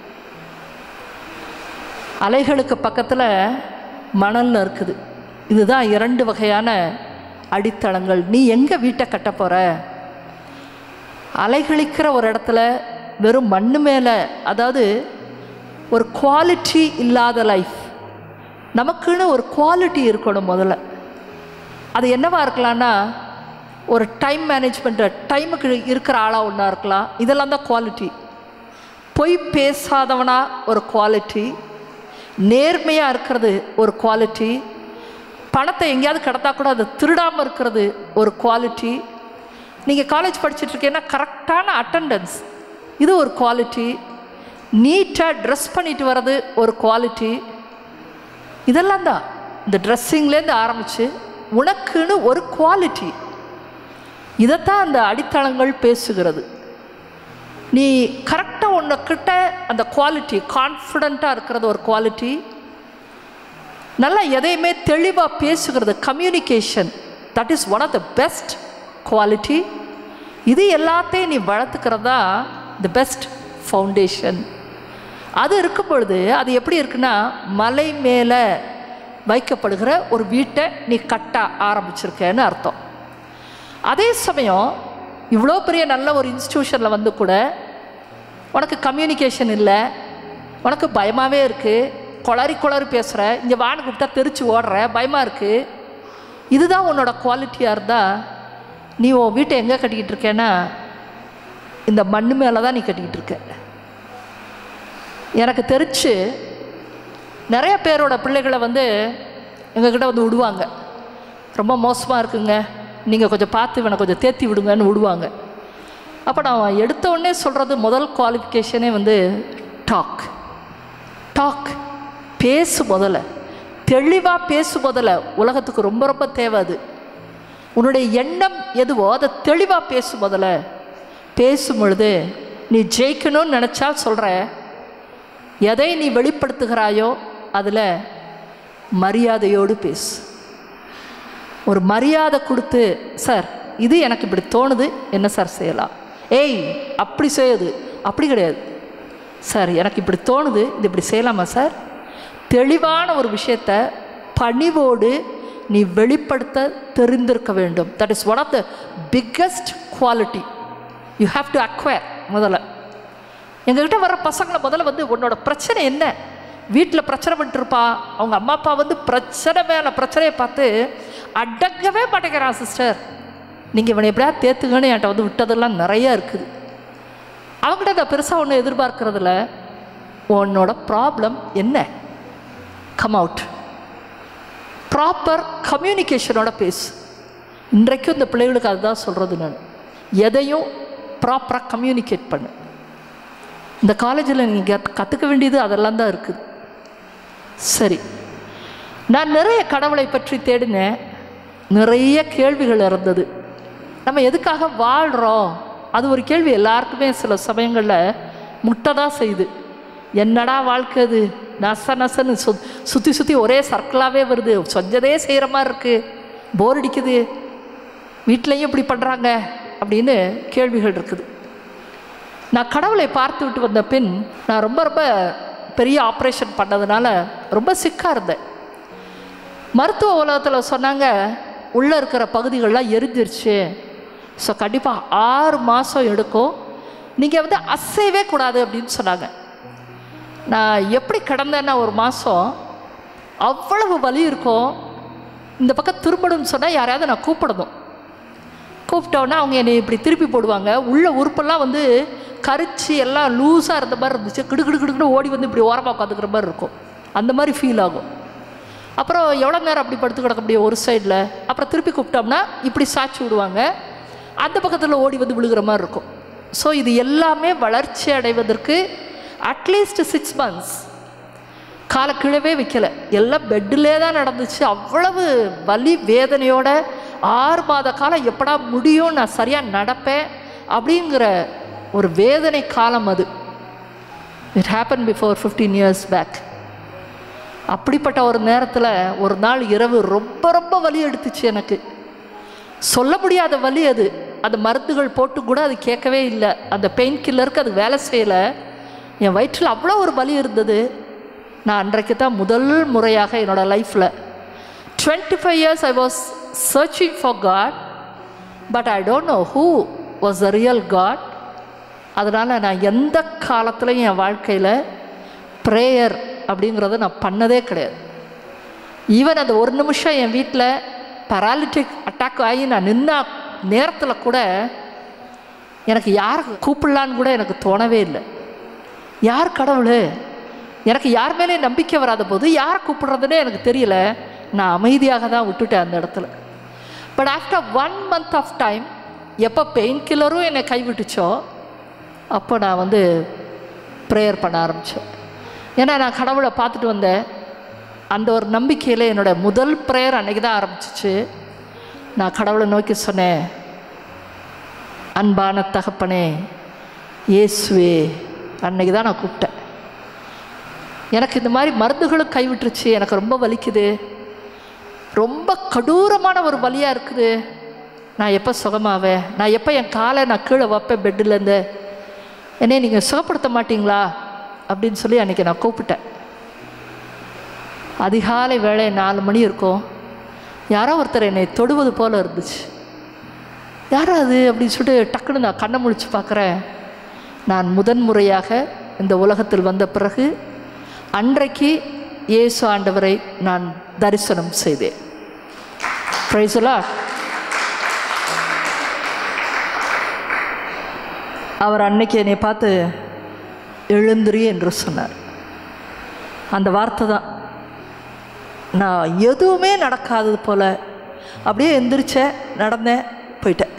அலைகளுக்கு பக்கத்தில் மணலில் இருக்குது இதுதான் இரண்டு வகையான அடித்தளங்கள் நீ எங்கே வீட்டை கட்ட போகிற அலைகளிக்கிற ஒரு இடத்துல வெறும் மண்ணு மேலே அதாவது ஒரு குவாலிட்டி இல்லாத லைஃப் நமக்குன்னு ஒரு குவாலிட்டி இருக்கணும் முதல்ல அது என்னவா இருக்கலாம்னா ஒரு டைம் மேனேஜ்மெண்ட்டு டைமுக்கு இருக்கிற ஆளாக ஒன்றா இருக்கலாம் இதெல்லாம் தான் குவாலிட்டி பொய் பேசாதவனா ஒரு குவாலிட்டி நேர்மையாக இருக்கிறது ஒரு குவாலிட்டி பணத்தை எங்கேயாவது கிடத்தா கூட அதை திருடாமல் இருக்கிறது ஒரு குவாலிட்டி நீங்கள் காலேஜ் படிச்சுட்டு இருக்கீங்கன்னா கரெக்டான அட்டண்டன்ஸ் இது ஒரு குவாலிட்டி நீட்டாக ட்ரெஸ் பண்ணிட்டு வர்றது ஒரு குவாலிட்டி இதெல்லாம் தான் இந்த ட்ரெஸ்ஸிங்லேருந்து ஆரம்பித்து உனக்குன்னு ஒரு குவாலிட்டி இதைத்தான் அந்த அடித்தளங்கள் பேசுகிறது நீ கரெக்டாக உன்னைக்கிட்ட அந்த குவாலிட்டி கான்ஃபிடண்ட்டாக இருக்கிறது ஒரு குவாலிட்டி நல்லா எதையுமே தெளிவாக பேசுகிறது communication that is one of the best quality இது எல்லாத்தையும் நீ வளர்த்துக்கிறதா த பெஸ்ட் ஃபவுண்டேஷன் அது இருக்கும் பொழுது அது எப்படி இருக்குன்னா மலை மேலே வைக்கப்படுகிற ஒரு வீட்டை நீ கட்ட ஆரம்பிச்சிருக்கேன்னு அர்த்தம் அதே சமயம் இவ்வளோ பெரிய நல்ல ஒரு இன்ஸ்டியூஷனில் வந்து கூட உனக்கு கம்யூனிகேஷன் இல்லை உனக்கு பயமாகவே இருக்குது குளறி குளறி பேசுகிற இங்கே வான்னு கூப்பிட்டா தெரிச்சு ஓடுற பயமாக இருக்குது இதுதான் உன்னோட குவாலிட்டியாக இருந்தால் நீ உன் வீட்டை எங்கே கட்டிக்கிட்டு இருக்கேன்னா இந்த மண்ணு மேலே தான் நீ கட்டிக்கிட்டு இருக்க எனக்கு தெரிச்சு நிறைய பேரோட பிள்ளைகளை வந்து எங்ககிட்ட வந்து விடுவாங்க ரொம்ப மோசமாக இருக்குங்க நீங்கள் கொஞ்சம் பார்த்து இவனை கொஞ்சம் தேத்தி விடுங்கன்னு விடுவாங்க அப்போ நான் எடுத்த உடனே சொல்கிறது முதல் குவாலிஃபிகேஷனே வந்து டாக் டாக் பேசு முதல்ல தெளிவாக பேசு முதல்ல உலகத்துக்கு ரொம்ப ரொம்ப தேவை அது உன்னுடைய எண்ணம் எதுவோ அதை தெளிவாக பேசு முதல்ல பேசும் பொழுது நீ ஜெயிக்கணும்னு நினச்சா சொல்கிற எதை நீ வெளிப்படுத்துகிறாயோ அதில் மரியாதையோடு பேசு ஒரு மரியாதை கொடுத்து சார் இது எனக்கு இப்படி தோணுது என்ன சார் செய்யலாம் ஏய் அப்படி செய்யுது அப்படி கிடையாது சார் எனக்கு இப்படி தோணுது இது இப்படி செய்யலாமா சார் தெளிவான ஒரு விஷயத்தை பணிவோடு நீ வெளிப்படுத்த தெரிந்திருக்க வேண்டும் that is one of the biggest quality you have to acquire முதல்ல எங்ககிட்ட வர பசங்களை முதல்ல வந்து உன்னோட பிரச்சனை என்ன வீட்டில் பிரச்சனை பண்ணிட்டுருப்பா அவங்க அம்மா அப்பா வந்து பிரச்சனை மேலே பிரச்சனையை பார்த்து அடங்கவே மாட்டேங்கிறான் சிஸ்டர் நீங்கள் இவனை எப்படியா தேத்துங்கன்னு என்கிட்ட வந்து விட்டதெல்லாம் நிறையா இருக்குது அவங்ககிட்ட நான் பெருசாக ஒன்றும் எதிர்பார்க்கறதில்ல உன்னோட ப்ராப்ளம் என்ன கம் அவுட் ப்ராப்பர் கம்யூனிகேஷனோட பேசு இன்றைக்கும் இந்த பிள்ளைகளுக்கு அதுதான் சொல்கிறது நான் எதையும் ப்ராப்பராக கம்யூனிகேட் பண்ணு இந்த காலேஜில் நீங்கள் கற்றுக்க வேண்டியது அதெல்லாம் தான் இருக்குது சரி நான் நிறைய கடவுளை பற்றி தேடினேன் நிறைய கேள்விகள் இருந்தது நம்ம எதுக்காக வாழ்கிறோம் அது ஒரு கேள்வி எல்லாருக்குமே சில சமயங்களில் முட்டை தான் செய்யுது என்னடா வாழ்க்கை அது நச நசன்னு சு சுற்றி சுற்றி ஒரே சர்க்கிளாகவே வருது சொஞ்சதே செய்கிற மாதிரி இருக்குது போர் அடிக்குது வீட்லேயும் இப்படி பண்ணுறாங்க அப்படின்னு கேள்விகள் இருக்குது நான் கடவுளை பார்த்து விட்டு வந்த பின் நான் ரொம்ப ரொம்ப பெரிய ஆப்ரேஷன் பண்ணதுனால ரொம்ப சிக்காக இருந்தேன் மருத்துவ உலகத்தில் சொன்னாங்க உள்ளே இருக்கிற பகுதிகள்லாம் எரிஞ்சிருச்சு ஸோ கண்டிப்பாக ஆறு மாதம் எடுக்கும் நீங்கள் வந்து அசையவே கூடாது அப்படின்னு சொன்னாங்க நான் எப்படி கிடந்தேன்னா ஒரு மாதம் அவ்வளவு வலி இருக்கும் இந்த பக்கம் திரும்பணும்னு சொன்னால் யாரையாவது நான் கூப்பிடணும் கூப்பிட்டோன்னா அவங்க என்னை இப்படி திருப்பி போடுவாங்க உள்ள உறுப்பெல்லாம் வந்து கரிச்சு எல்லாம் லூஸாக இருந்த மாதிரி இருந்துச்சு கிடு கிடு கிடுக்குன்னு ஓடி வந்து இப்படி ஓரமாக உட்காந்துக்கிற மாதிரி இருக்கும் அந்த மாதிரி ஃபீல் ஆகும் அப்புறம் எவ்வளோ நேரம் அப்படி படுத்து கிடக்க முடியும் ஒரு சைடில் அப்புறம் திருப்பி கூப்பிட்டோம்னா இப்படி சாய்ச்சி விடுவாங்க அந்த பக்கத்தில் ஓடி வந்து விழுகிற மாதிரி இருக்கும் ஸோ இது எல்லாமே வளர்ச்சி அடைவதற்கு அட்லீஸ்ட் சிக்ஸ் மந்த்ஸ் காலை கீழவே வைக்கல எல்லாம் பெட்டிலே தான் நடந்துச்சு அவ்வளவு வலி வேதனையோட ஆறு மாத காலம் எப்படா முடியும் நான் சரியாக நடப்பேன் அப்படிங்கிற ஒரு வேதனை காலம் அது it happen before fifteen years back அப்படிப்பட்ட ஒரு நேரத்தில் ஒரு நாள் இரவு ரொம்ப ரொம்ப வலி எடுத்துச்சு எனக்கு சொல்ல முடியாத வலி அது அந்த மருந்துகள் போட்டு கூட அது கேட்கவே இல்லை அந்த பெயின் கில்லருக்கு அது வேலை செய்யலை என் வயிற்றில் அவ்வளோ ஒரு வலி இருந்தது நான் அன்றைக்கு தான் முதல் முறையாக என்னோடய லைஃப்பில் twenty five years I was searching for God but I don't know who was a real God அதனால் நான் எந்த காலத்துலையும் என் வாழ்க்கையில் ப்ரேயர் அப்படிங்கிறத நான் பண்ணதே கிடையாது ஈவன் அந்த ஒரு நிமிஷம் என் வீட்டில் பராலிட்டிக் அட்டாக் ஆகி நான் நின்ன நேரத்தில் கூட எனக்கு யார் கூப்பிடலான்னு கூட எனக்கு தோணவே இல்லை யார் கடவுள் எனக்கு யார் மேலே நம்பிக்கை வராத போது யார் கூப்பிடுறதுனே எனக்கு தெரியல நான் அமைதியாக தான் விட்டுட்டேன் அந்த இடத்துல but after one month of time எப்போ பெயின் கில்லரும் என்னை கைவிட்டுச்சோ அப்போ நான் வந்து ப்ரேயர் பண்ண ஆரம்பித்தேன் ஏன்னா நான் கடவுளை பார்த்துட்டு வந்தேன் அந்த ஒரு நம்பிக்கையில் என்னோட முதல் ப்ரேயர் அன்றைக்கி தான் ஆரம்பிச்சிச்சு நான் கடவுளை நோக்கி சொன்னேன் அன்பான தகப்பனே இயேசுவே அன்னைக்கு தான் நான் கூப்பிட்டேன் எனக்கு இந்த மாதிரி மருந்துகளும் கைவிட்டுருச்சு எனக்கு ரொம்ப வலிக்குது ரொம்ப கடூரமான ஒரு வலியாக இருக்குது நான் எப்போ சுகமாவேன் நான் எப்போ என் காலை நான் கீழே வைப்பேன் பெட்டிலேருந்து என்னை நீங்கள் சுகப்படுத்த மாட்டீங்களா அப்படின்னு சொல்லி அன்றைக்கி நான் கூப்பிட்டேன் அதிகாலை வேலை நாலு மணி இருக்கும் யாரோ ஒருத்தர் என்னை தொடுவது போல் இருந்துச்சு யாரோ அது அப்படின்னு சொல்லிட்டு டக்குன்னு நான் கண்ணை முழிச்சு பார்க்குறேன் நான் முதன் முறையாக இந்த உலகத்தில் வந்த பிறகு அன்றைக்கு இயேசு ஆண்டவரை நான் தரிசனம் செய்தேன் பிரைசலா அவர் அன்னைக்கு என்னை பார்த்து எழுந்திரி என்று சொன்னார் அந்த வார்த்தை தான் நான் எதுவுமே நடக்காதது போல் அப்படியே எந்திரிச்சேன் நடந்தேன் போயிட்டேன்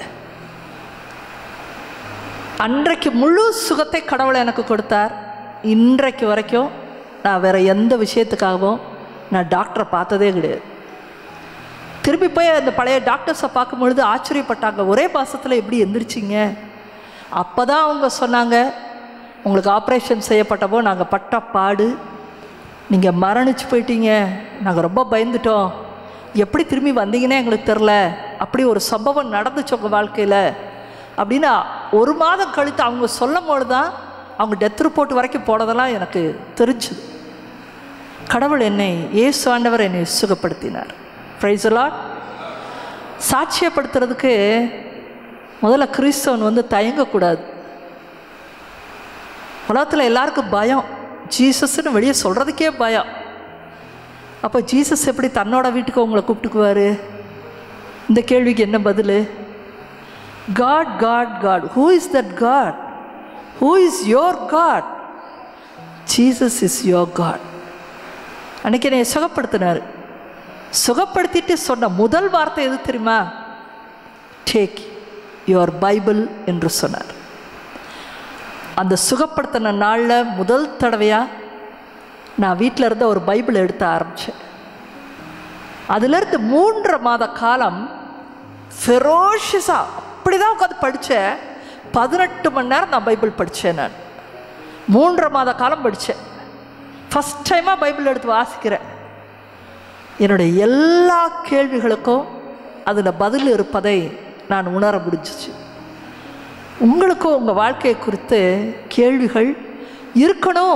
அன்றைக்கு முழு சுகத்தை கடவுளை எனக்கு கொடுத்தார் இன்றைக்கு வரைக்கும் நான் வேறு எந்த விஷயத்துக்காகவும் நான் டாக்டரை பார்த்ததே கிடையாது திரும்பி போய் அந்த பழைய டாக்டர்ஸை பார்க்கும் பொழுது ஆச்சரியப்பட்டாங்க ஒரே மாதத்தில் எப்படி எந்திரிச்சிங்க அப்போ தான் அவங்க சொன்னாங்க உங்களுக்கு ஆப்ரேஷன் செய்யப்பட்டப்போ நாங்கள் பட்ட பாடு நீங்கள் மரணிச்சு போயிட்டீங்க நாங்கள் ரொம்ப பயந்துட்டோம் எப்படி திரும்பி வந்தீங்கன்னே எங்களுக்கு தெரில அப்படி ஒரு சம்பவம் நடந்துச்சு உங்கள் வாழ்க்கையில் அப்படின்னு ஒரு மாதம் கழித்து அவங்க சொல்லும் பொழுது தான் அவங்க டெத் ரிப்போர்ட் வரைக்கும் போனதெல்லாம் எனக்கு தெரிஞ்சுது கடவுள் என்னை இயேசு ஆண்டவர் என்னை சுகப்படுத்தினார் ப்ரைஸலாட் சாட்சியப்படுத்துறதுக்கு முதல்ல கிறிஸ்தவன் வந்து தயங்கக்கூடாது உலகத்தில் எல்லாருக்கும் பயம் ஜீசஸ்ன்னு வெளியே சொல்கிறதுக்கே பயம் அப்போ ஜீசஸ் எப்படி தன்னோட வீட்டுக்கு உங்களை கூப்பிட்டுக்குவார் இந்த கேள்விக்கு என்ன பதில் God God God who is that God who is your God Jesus is your God அன்றைக்கி என்னை சுகப்படுத்தினார் சுகப்படுத்திட்டு சொன்ன முதல் வார்த்தை எது தெரியுமா டேக் யுவர் பைபிள் என்று சொன்னார் அந்த சுகப்படுத்தின நாளில் முதல் தடவையாக நான் வீட்டில் இருந்த ஒரு பைபிள் எடுத்த ஆரம்பித்தேன் அதிலிருந்து மூன்றரை மாத காலம் ஃபெரோஷியஸாக அப்படி தான் உட்காந்து படித்தேன் பதினெட்டு மணி நேரம் நான் பைபிள் படித்தேன் நான் மூன்றரை மாத காலம் படித்தேன் ஃபஸ்ட் டைமாக பைபிள் எடுத்து வாசிக்கிறேன் என்னுடைய எல்லா கேள்விகளுக்கும் அதில் பதில் இருப்பதை நான் உணர முடிஞ்சிச்சு உங்களுக்கும் உங்கள் வாழ்க்கையை குறித்து கேள்விகள் இருக்கணும்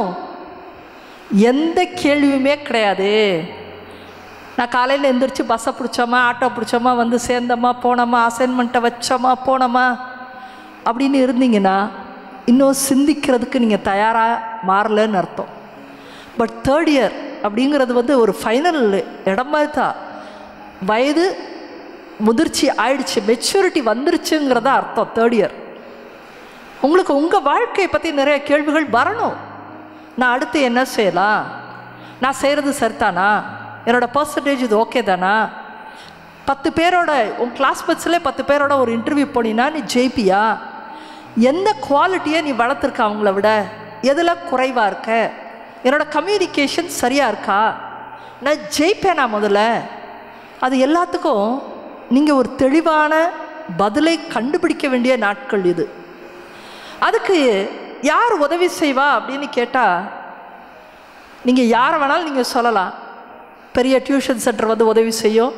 எந்த கேள்வியுமே கிடையாது நான் காலையில் எந்திரிச்சு பஸ்ஸை பிடிச்சோமா ஆட்டோ பிடிச்சோமா வந்து சேர்ந்தோமா போனோமா அசைன்மெண்ட்டை வச்சோமா போனோமா அப்படின்னு இருந்தீங்கன்னா இன்னும் சிந்திக்கிறதுக்கு நீங்கள் தயாராக மாறலன்னு அர்த்தம் பட் தேர்ட் இயர் அப்படிங்கிறது வந்து ஒரு ஃபைனல் இடம் மாதிரி தான் வயது முதிர்ச்சி ஆயிடுச்சு மெச்சூரிட்டி வந்துருச்சுங்கிறதா அர்த்தம் தேர்ட் இயர் உங்களுக்கு உங்கள் வாழ்க்கையை பற்றி நிறைய கேள்விகள் வரணும் நான் அடுத்து என்ன செய்யலாம் நான் செய்கிறது சரிதானா என்னோடய பர்சன்டேஜ் இது ஓகே தானா பத்து பேரோட உன் கிளாஸ் பஸ்ஸில் பத்து பேரோட ஒரு இன்டர்வியூ போனீங்கன்னா நீ ஜெயிப்பியா எந்த குவாலிட்டியை நீ வளர்த்துருக்க அவங்கள விட எதில் குறைவாக இருக்க என்னோடய கம்யூனிகேஷன் சரியாக இருக்கா நான் ஜெயிப்பேனா முதல்ல அது எல்லாத்துக்கும் நீங்கள் ஒரு தெளிவான பதிலை கண்டுபிடிக்க வேண்டிய நாட்கள் இது அதுக்கு யார் உதவி செய்வா அப்படின்னு கேட்டால் நீங்கள் யாரை வேணாலும் நீங்கள் சொல்லலாம் பெரிய டியூஷன் சென்டர் வந்து உதவி செய்யும்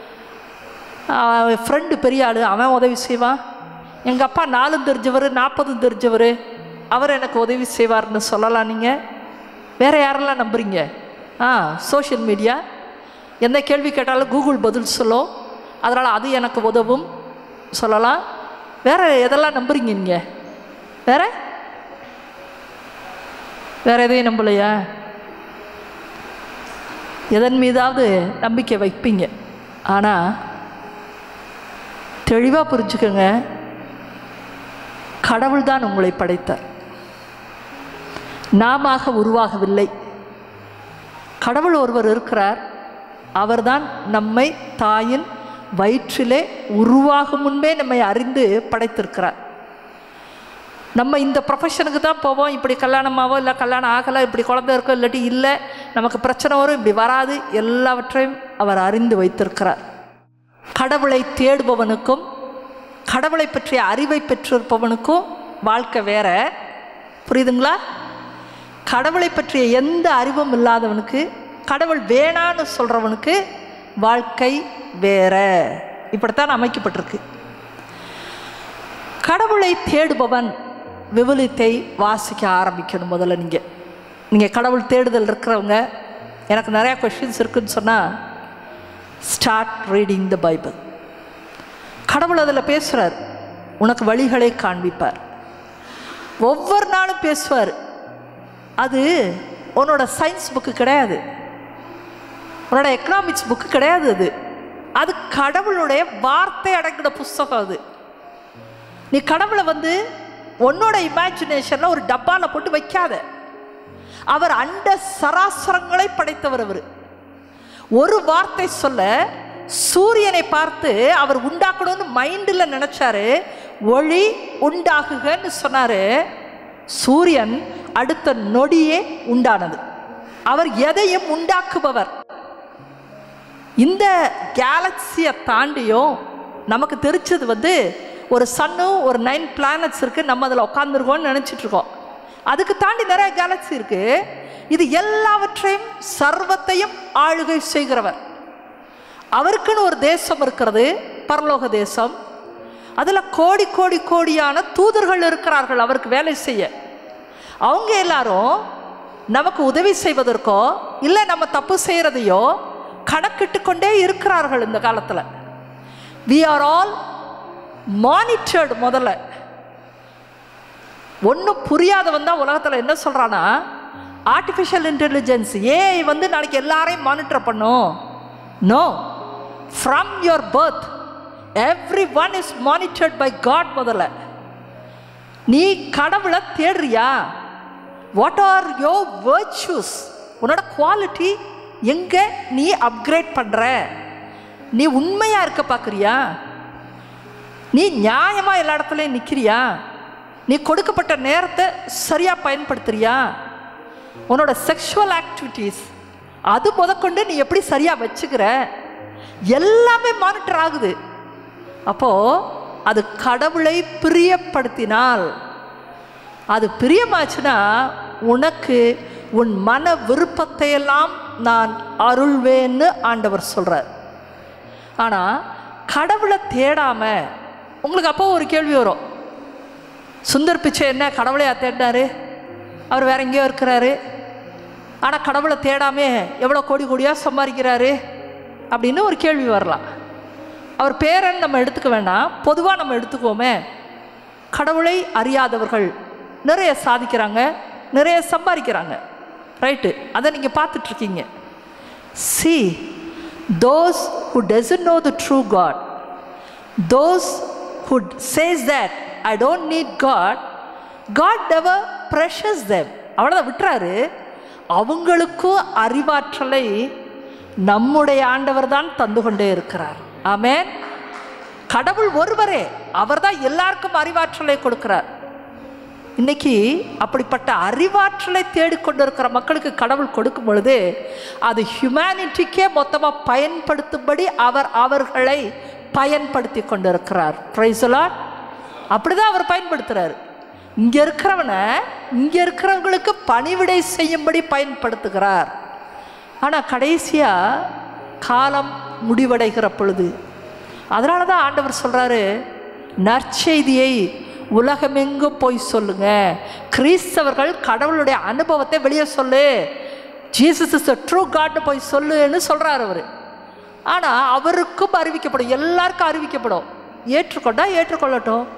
ஃப்ரெண்டு பெரிய ஆள் அவன் உதவி செய்வான் எங்கள் அப்பா நாலும் தெரிஞ்சவர் நாற்பதும் தெரிஞ்சவர் அவர் எனக்கு உதவி செய்வார்னு சொல்லலாம் நீங்கள் வேறு யாரெல்லாம் நம்புறீங்க ஆ சோஷியல் மீடியா எந்த கேள்வி கேட்டாலும் கூகுள் பதில் சொல்லும் அதனால் அது எனக்கு உதவும் சொல்லலாம் வேற எதெல்லாம் நம்புறீங்க நீங்க வேற வேற எதையும் நம்பலையா எதன் மீதாவது நம்பிக்கை வைப்பீங்க ஆனால் தெளிவாக புரிஞ்சுக்கோங்க கடவுள் தான் உங்களை படைத்தார் நாம உருவாகவில்லை கடவுள் ஒருவர் இருக்கிறார் அவர்தான் நம்மை தாயின் வயிற்றிலே உருவாகும் முன்பே நம்மை அறிந்து படைத்திருக்கிறார் நம்ம இந்த ப்ரொஃபஷனுக்கு தான் போவோம் இப்படி கல்யாணமாவோ இல்லை கல்யாணம் ஆகலை இப்படி குழந்தை இருக்கோ இல்லாட்டி இல்லை நமக்கு பிரச்சனை வரும் இப்படி வராது எல்லாவற்றையும் அவர் அறிந்து வைத்திருக்கிறார் கடவுளை தேடுபவனுக்கும் கடவுளை பற்றிய அறிவை பெற்றிருப்பவனுக்கும் வாழ்க்கை வேற புரியுதுங்களா கடவுளை பற்றிய எந்த அறிவும் இல்லாதவனுக்கு கடவுள் வேணான்னு சொல்கிறவனுக்கு வாழ்க்கை வேற இப்படித்தான் அமைக்கப்பட்டிருக்கு கடவுளை தேடுபவன் விவிலியத்தை வாசிக்க ஆரம்பிக்கணும் முதல்ல நீங்கள் நீங்கள் கடவுள் தேடுதல் இருக்கிறவங்க எனக்கு நிறையா கொஷின்ஸ் இருக்குன்னு சொன்னால் ஸ்டார்ட் ரீடிங் த பைபிள் கடவுள் அதில் பேசுகிறார் உனக்கு வழிகளை காண்பிப்பார் ஒவ்வொரு நாளும் பேசுவார் அது உன்னோட சயின்ஸ் புக்கு கிடையாது உன்னோட எக்கனாமிக்ஸ் புக்கு கிடையாது அது அது கடவுளுடைய வார்த்தை அடங்கின புஸ்தகம் அது நீ கடவுளை வந்து உன்னோட இமேஜினேஷனில் ஒரு டப்பாவில் போட்டு வைக்காத அவர் அண்ட சராசரங்களை படைத்தவர் அவர் ஒரு வார்த்தை சொல்ல சூரியனை பார்த்து அவர் உண்டாக்கணும்னு மைண்டில் நினச்சாரு ஒளி உண்டாகுகன்னு சொன்னார் சூரியன் அடுத்த நொடியே உண்டானது அவர் எதையும் உண்டாக்குபவர் இந்த கேலக்சியை தாண்டியும் நமக்கு தெரிஞ்சது வந்து ஒரு சன்னும் ஒரு நைன் பிளானட்ஸ் இருக்குது நம்ம அதில் உட்காந்துருக்கோம்னு நினச்சிட்டு இருக்கோம் அதுக்கு தாண்டி நிறைய கேலக்சி இருக்குது இது எல்லாவற்றையும் சர்வத்தையும் ஆளுகை செய்கிறவர் அவருக்குன்னு ஒரு தேசம் இருக்கிறது பரலோக தேசம் அதில் கோடி கோடி கோடியான தூதர்கள் இருக்கிறார்கள் அவருக்கு வேலை செய்ய அவங்க எல்லாரும் நமக்கு உதவி செய்வதற்கோ இல்லை நம்ம தப்பு செய்கிறதையோ கணக்கிட்டு கொண்டே இருக்கிறார்கள் இந்த காலத்தில் வி ஆர் ஆல் மானிட்டர்டு முதல்ல ஒன்றும் புரியாதவன் தான் உலகத்தில் என்ன சொல்கிறான்னா ஆர்டிஃபிஷியல் இன்டெலிஜென்ஸ் ஏஐ வந்து நாளைக்கு எல்லாரையும் மானிட்டர் பண்ணும் no from your birth every one is monitored by God முதல்ல நீ கடவுளை தேடுறியா வாட் ஆர் யோ வேர்ச்சூஸ் உன்னோட குவாலிட்டி எங்கே நீ அப்கிரேட் பண்ணுற நீ உண்மையாக இருக்க பார்க்குறியா நீ நியாயமாக எல்லா இடத்துலையும் நிற்கிறியா நீ கொடுக்கப்பட்ட நேரத்தை சரியாக பயன்படுத்துறியா உன்னோட செக்ஷுவல் ஆக்டிவிட்டீஸ் அது முதற்கொண்டு நீ எப்படி சரியாக வச்சுக்கிற எல்லாமே மானிட்டர் ஆகுது அப்போது அது கடவுளை பிரியப்படுத்தினால் அது பிரியமாச்சுன்னா உனக்கு உன் மன விருப்பத்தையெல்லாம் நான் அருள்வேன்னு ஆண்டவர் சொல்கிறார் ஆனால் கடவுளை தேடாமல் உங்களுக்கு அப்போ ஒரு கேள்வி வரும் சுந்தர் பிச்சை என்ன கடவுளையா தேடினாரு அவர் வேற எங்கேயோ இருக்கிறாரு ஆனால் கடவுளை தேடாமே எவ்வளோ கோடி கோடியாக சம்பாதிக்கிறாரு அப்படின்னு ஒரு கேள்வி வரலாம் அவர் பேரன் நம்ம எடுத்துக்க வேண்டாம் பொதுவாக நம்ம எடுத்துக்கோமே கடவுளை அறியாதவர்கள் நிறைய சாதிக்கிறாங்க நிறைய சம்பாதிக்கிறாங்க ரைட்டு அதை நீங்கள் பார்த்துட்ருக்கீங்க see those who doesn't know the true God those who says that I don't need God, God never pressures them. அவ்வளோதான் விட்டுறாரு அவங்களுக்கும் அறிவாற்றலை நம்முடைய ஆண்டவர் தான் தந்து கொண்டே இருக்கிறார் ஆமென் கடவுள் ஒருவரே அவர்தான் எல்லாருக்கும் அறிவாற்றலை கொடுக்கிறார் இன்னைக்கு அப்படிப்பட்ட அறிவாற்றலை தேடிக்கொண்டிருக்கிற மக்களுக்கு கடவுள் கொடுக்கும் பொழுது அது ஹியூமனிட்டிக்கே மொத்தமாக பயன்படுத்தும்படி அவர் அவர்களை பயன்படுத்தி கொண்டிருக்கிறார் பிரைசலாட் அப்படிதான் அவர் பயன்படுத்துகிறார் இங்கே இருக்கிறவனை இங்கே இருக்கிறவங்களுக்கு பணிவிடை செய்யும்படி பயன்படுத்துகிறார் ஆனால் கடைசியாக காலம் முடிவடைகிற பொழுது அதனால தான் ஆண்டவர் சொல்கிறாரு நற்செய்தியை உலகமெங்கும் போய் சொல்லுங்க கிறிஸ்தவர்கள் கடவுளுடைய அனுபவத்தை வெளியே சொல்லு ஜீசஸ் இஸ் ட்ரூ காட்னு போய் சொல்லுன்னு சொல்கிறார் அவர் ஆனால் அவருக்கும் அறிவிக்கப்படும் எல்லாருக்கும் அறிவிக்கப்படும் ஏற்றுக்கொண்டா ஏற்றுக்கொள்ளட்டும்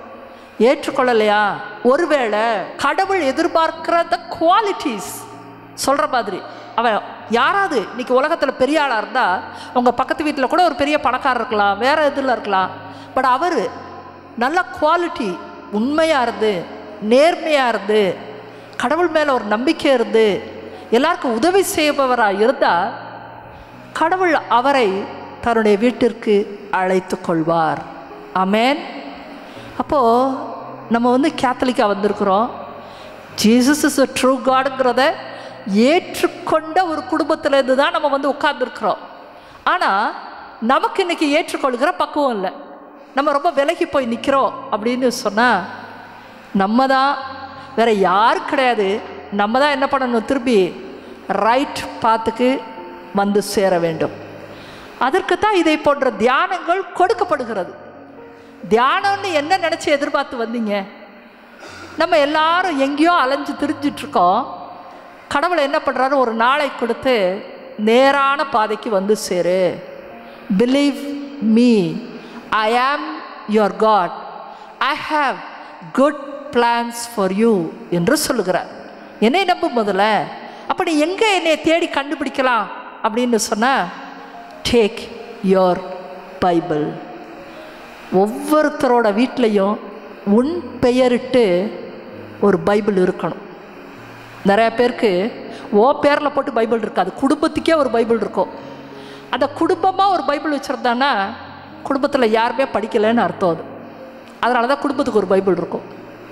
ஏற்றுக்கொள்ளலையா ஒருவேளை கடவுள் எதிர்பார்க்கிற த குவாலிட்டிஸ் சொல்கிற மாதிரி அவன் யாராவது இன்னைக்கு உலகத்தில் பெரிய ஆளாக இருந்தால் உங்கள் பக்கத்து வீட்டில் கூட ஒரு பெரிய பணக்காரர் இருக்கலாம் வேறு இதில் இருக்கலாம் பட் அவர் நல்ல குவாலிட்டி உண்மையாக இருந்து நேர்மையாக இருந்து கடவுள் மேலே ஒரு நம்பிக்கை இருந்து எல்லாருக்கும் உதவி செய்பவராக இருந்தால் கடவுள் அவரை தன்னுடைய வீட்டிற்கு அழைத்து கொள்வார் ஆமென் அப்போது நம்ம வந்து கேத்தலிக்காக வந்திருக்கிறோம் ஜீசஸ் இஸ் அ ட்ரூ காடுங்கிறத ஏற்றுக்கொண்ட ஒரு குடும்பத்திலேருந்து தான் நம்ம வந்து உட்கார்ந்துருக்குறோம் ஆனால் நமக்கு இன்னைக்கு ஏற்றுக்கொள்கிற பக்குவம் இல்லை நம்ம ரொம்ப விலகி போய் நிற்கிறோம் அப்படின்னு சொன்னால் நம்ம தான் வேற யாரும் கிடையாது நம்ம தான் என்ன பண்ணணும் திரும்பி ரைட் பாத்துக்கு வந்து சேர வேண்டும் அதற்கு தான் இதை போன்ற தியானங்கள் கொடுக்கப்படுகிறது தியானம்னு என்ன நினச்சி எதிர்பார்த்து வந்தீங்க நம்ம எல்லாரும் எங்கேயோ அலைஞ்சு திரிஞ்சிட்டு இருக்கோம் கடவுளை என்ன பண்ணுறாரு ஒரு நாளை கொடுத்து நேரான பாதைக்கு வந்து சேரு believe me I am your God I have good plans for you என்று சொல்லுகிறார் என்னை நம்பு முதல்ல அப்போ நீ எங்கே என்னை தேடி கண்டுபிடிக்கலாம் அப்படின்னு சொன்னால் டேக் யோர் பைபிள் ஒவ்வொருத்தரோட வீட்லேயும் உன் பெயரிட்டு ஒரு பைபிள் இருக்கணும் நிறைய பேருக்கு ஓ பேரில் போட்டு பைபிள் இருக்காது குடும்பத்துக்கே ஒரு பைபிள் இருக்கும் அந்த குடும்பமாக ஒரு பைபிள் வச்சுருந்தானா குடும்பத்தில் யாருமே படிக்கலைன்னு அர்த்தம் அது அதனால தான் குடும்பத்துக்கு ஒரு பைபிள் இருக்கும்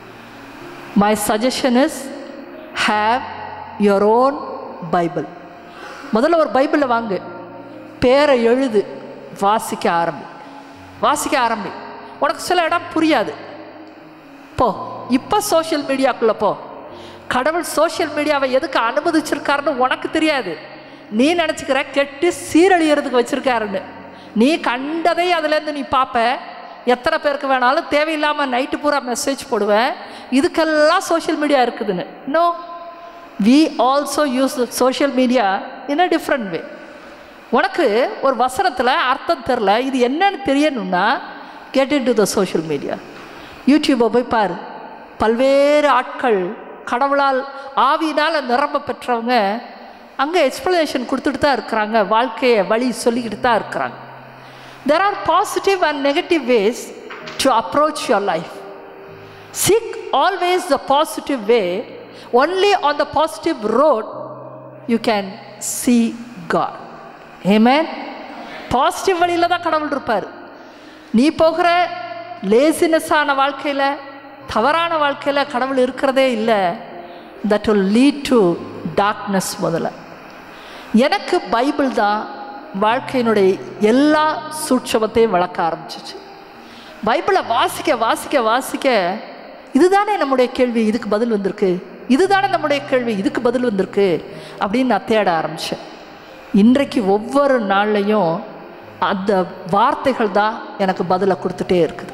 my suggestion is have your own Bible முதல்ல ஒரு பைபிளை வாங்கு பேரை எழுது வாசிக்க ஆரம்பி வாசிக்க ஆரம்பி உனக்கு சில இடம் புரியாது போ இப்போ சோஷியல் மீடியாக்குள்ளே போ கடவுள் சோஷியல் மீடியாவை எதுக்கு அனுமதிச்சிருக்காருன்னு உனக்கு தெரியாது நீ நினச்சிக்கிற கெட்டு சீரழியறதுக்கு வச்சுருக்காருன்னு நீ கண்டதை அதுலேருந்து நீ பார்ப்ப எத்தனை பேருக்கு வேணாலும் தேவையில்லாமல் நைட்டு பூரா மெசேஜ் போடுவேன் இதுக்கெல்லாம் சோஷியல் மீடியா இருக்குதுன்னு no we also use social media in a different way உனக்கு ஒரு வசனத்தில் அர்த்தம் தெரில இது என்னன்னு தெரியணும்னா get in to the social media யூடியூப்பை போய் பாரு பல்வேறு ஆட்கள் கடவுளால் ஆவியினால் நிரம்ப பெற்றவங்க அங்கே எக்ஸ்ப்ளனேஷன் கொடுத்துட்டு தான் இருக்கிறாங்க வாழ்க்கையை வழி சொல்லிக்கிட்டு தான் இருக்கிறாங்க there are positive and negative ways to approach your life seek always the positive way only on the positive road you can see God ஏமேன் பாசிட்டிவ் வழியில் தான் கடவுள் இருப்பார் நீ போகிற லேசினஸான வாழ்க்கையில் தவறான வாழ்க்கையில் கடவுள் இருக்கிறதே இல்லை that will lead to darkness முதல்ல எனக்கு பைபிள் தான் வாழ்க்கையினுடைய எல்லா சூட்சமத்தையும் வளர்க்க ஆரம்பிச்சிச்சு பைபிளை வாசிக்க வாசிக்க வாசிக்க இதுதானே நம்முடைய கேள்வி இதுக்கு பதில் வந்திருக்கு இதுதானே நம்முடைய கேள்வி இதுக்கு பதில் வந்திருக்கு அப்படின்னு நான் தேட ஆரம்பித்தேன் இன்றைக்கு ஒவ்வொரு நாள்லையும் அந்த வார்த்தைகள் தான் எனக்கு பதிலை கொடுத்துட்டே இருக்குது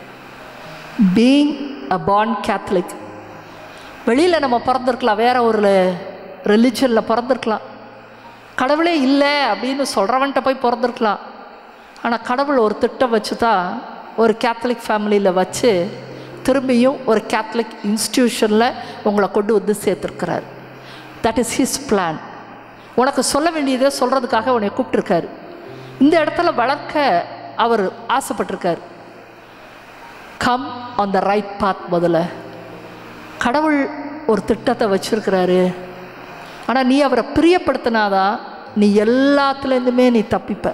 பீயிங் அ பார்ன் கேத்தலிக் வெளியில் நம்ம பிறந்திருக்கலாம் வேற ஒரு ரிலிஜனில் பிறந்திருக்கலாம் கடவுளே இல்லை அப்படின்னு சொல்கிறவன்ட்ட போய் பிறந்திருக்கலாம் ஆனால் கடவுள் ஒரு திட்டம் வச்சு தான் ஒரு கேத்தலிக் ஃபேமிலியில் வச்சு திரும்பியும் ஒரு கேத்தலிக் இன்ஸ்டிடியூஷனில் உங்களை கொண்டு வந்து சேர்த்துருக்கிறார் தட் இஸ் ஹிஸ் பிளான் உனக்கு சொல்ல வேண்டியதை சொல்கிறதுக்காக உன்னை கூப்பிட்டுருக்காரு இந்த இடத்துல வளர்க்க அவர் ஆசைப்பட்டிருக்கார் come on the right path முதல்ல கடவுள் ஒரு திட்டத்தை வச்சிருக்கிறாரு ஆனால் நீ அவரை பிரியப்படுத்தினாதான் நீ எல்லாத்துலேருந்துமே நீ தப்பிப்ப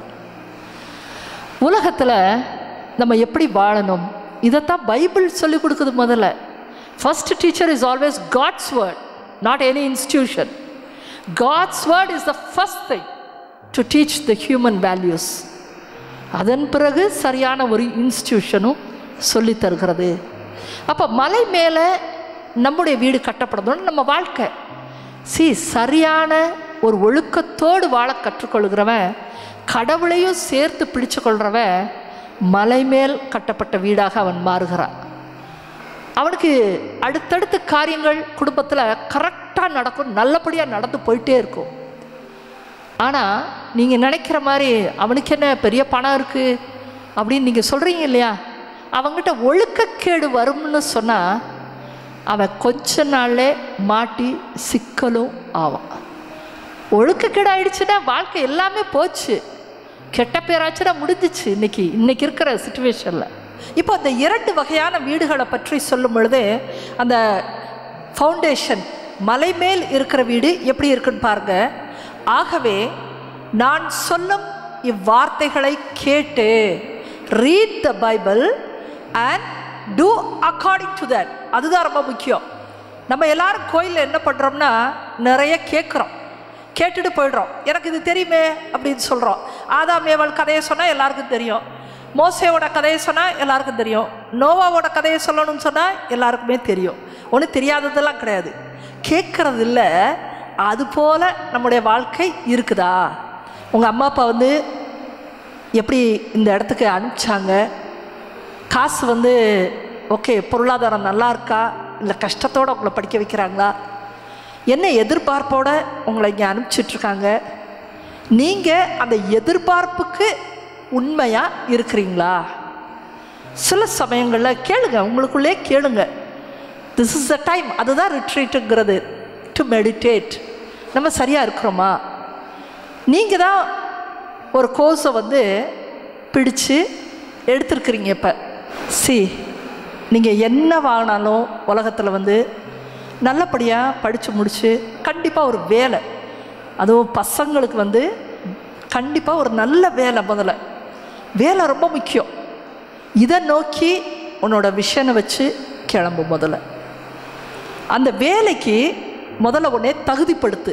உலகத்தில் நம்ம எப்படி வாழணும் இதைத்தான் பைபிள் சொல்லி கொடுக்குது முதல்ல first teacher is always God's word not any institution God's word is the first thing to teach the human values அதன் பிறகு சரியான ஒரு இன்ஸ்டிடியூஷனும் சொல்லி தருகிறது அப்போ மலை மேலே நம்முடைய வீடு கட்டப்படணும்னு நம்ம வாழ்க்கை சி சரியான ஒரு ஒழுக்கத்தோடு வாழ கற்றுக்கொள்கிறவன் கடவுளையும் சேர்த்து பிடிச்சு கொள்கிறவன் மலை மேல் கட்டப்பட்ட வீடாக அவன் மாறுகிறான் அவனுக்கு அடுத்தடுத்த காரியங்கள் குடும்பத்தில் கரெக்டாக நடக்கும் நல்லபடியாக நடந்து போயிட்டே இருக்கும் ஆனால் நீங்கள் நினைக்கிற மாதிரி அவனுக்கு என்ன பெரிய பணம் இருக்குது அப்படின்னு நீங்கள் சொல்கிறீங்க இல்லையா அவங்ககிட்ட ஒழுக்கக்கேடு வரும்னு சொன்னால் அவன் கொஞ்ச நாள்லே மாட்டி சிக்கலும் ஆவான் ஒழுக்கக்கேடு ஆயிடுச்சுன்னா வாழ்க்கை எல்லாமே போச்சு கெட்ட பேராச்சுன்னா முடிஞ்சிச்சு இன்னைக்கு இன்னைக்கு இருக்கிற சுச்சுவேஷனில் இப்போ அந்த இரண்டு வகையான வீடுகளை பற்றி சொல்லும் பொழுது அந்த ஃபவுண்டேஷன் மலை மேல் இருக்கிற வீடு எப்படி இருக்குன்னு பாருங்க ஆகவே நான் சொல்லும் இவ்வார்த்தைகளை கேட்டு read the Bible and do according to that அதுதான் ரொம்ப முக்கியம் நம்ம எல்லாரும் கோயிலில் என்ன பண்ணுறோம்னா நிறைய கேட்குறோம் கேட்டுட்டு போயிடுறோம் எனக்கு இது தெரியுமே அப்படின்னு சொல்கிறோம் ஆதாம் ஏவல் கதையை சொன்னால் எல்லாருக்கும் தெரியும் மோசேவோட கதையை சொன்னால் எல்லாருக்கும் தெரியும் நோவாவோட கதையை சொல்லணும்னு சொன்னால் எல்லாருக்குமே தெரியும் ஒன்றும் தெரியாததெல்லாம் கிடையாது கேட்குறது இல்லை அதுபோல் நம்முடைய வாழ்க்கை இருக்குதா உங்கள் அம்மா அப்பா வந்து எப்படி இந்த இடத்துக்கு அனுப்பிச்சாங்க காசு வந்து ஓகே பொருளாதாரம் நல்லா இருக்கா இல்லை கஷ்டத்தோடு உங்களை படிக்க வைக்கிறாங்களா என்ன எதிர்பார்ப்போடு உங்களை இங்கே அனுப்பிச்சிட்ருக்காங்க நீங்கள் அந்த எதிர்பார்ப்புக்கு உண்மையாக இருக்கிறீங்களா சில சமயங்களில் கேளுங்க உங்களுக்குள்ளே கேளுங்க திஸ் இஸ் த டைம் அதுதான் ரிட்ரீட்டுங்கிறது டு மெடிடேட் நம்ம சரியாக இருக்கிறோமா நீங்கள் தான் ஒரு கோர்ஸை வந்து பிடிச்சு எடுத்துருக்குறீங்க இப்போ சி நீங்கள் என்ன வாங்கினாலும் உலகத்தில் வந்து நல்லபடியாக படித்து முடித்து கண்டிப்பாக ஒரு வேலை அதுவும் பசங்களுக்கு வந்து கண்டிப்பாக ஒரு நல்ல வேலை முதல்ல வேலை ரொம்ப முக்கியம் இதை நோக்கி உன்னோட விஷனை வச்சு கிளம்பு முதல்ல அந்த வேலைக்கு முதல்ல உடனே தகுதிப்படுத்து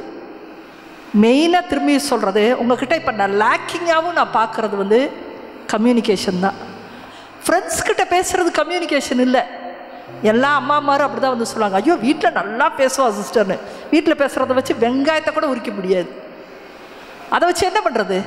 மெயினாக திரும்பி சொல்கிறது உங்ககிட்ட இப்போ நான் லேக்கிங்காகவும் நான் பார்க்குறது வந்து கம்யூனிகேஷன் தான் ஃப்ரெண்ட்ஸ் கிட்ட பேசுகிறது கம்யூனிகேஷன் இல்லை எல்லா அம்மாமாரும் அப்படி தான் வந்து சொல்லுவாங்க ஐயோ வீட்டில் நல்லா பேசுவா சிஸ்டர்னு வீட்டில் பேசுகிறத வச்சு வெங்காயத்தை கூட உரிக்க முடியாது அதை வச்சு என்ன பண்ணுறது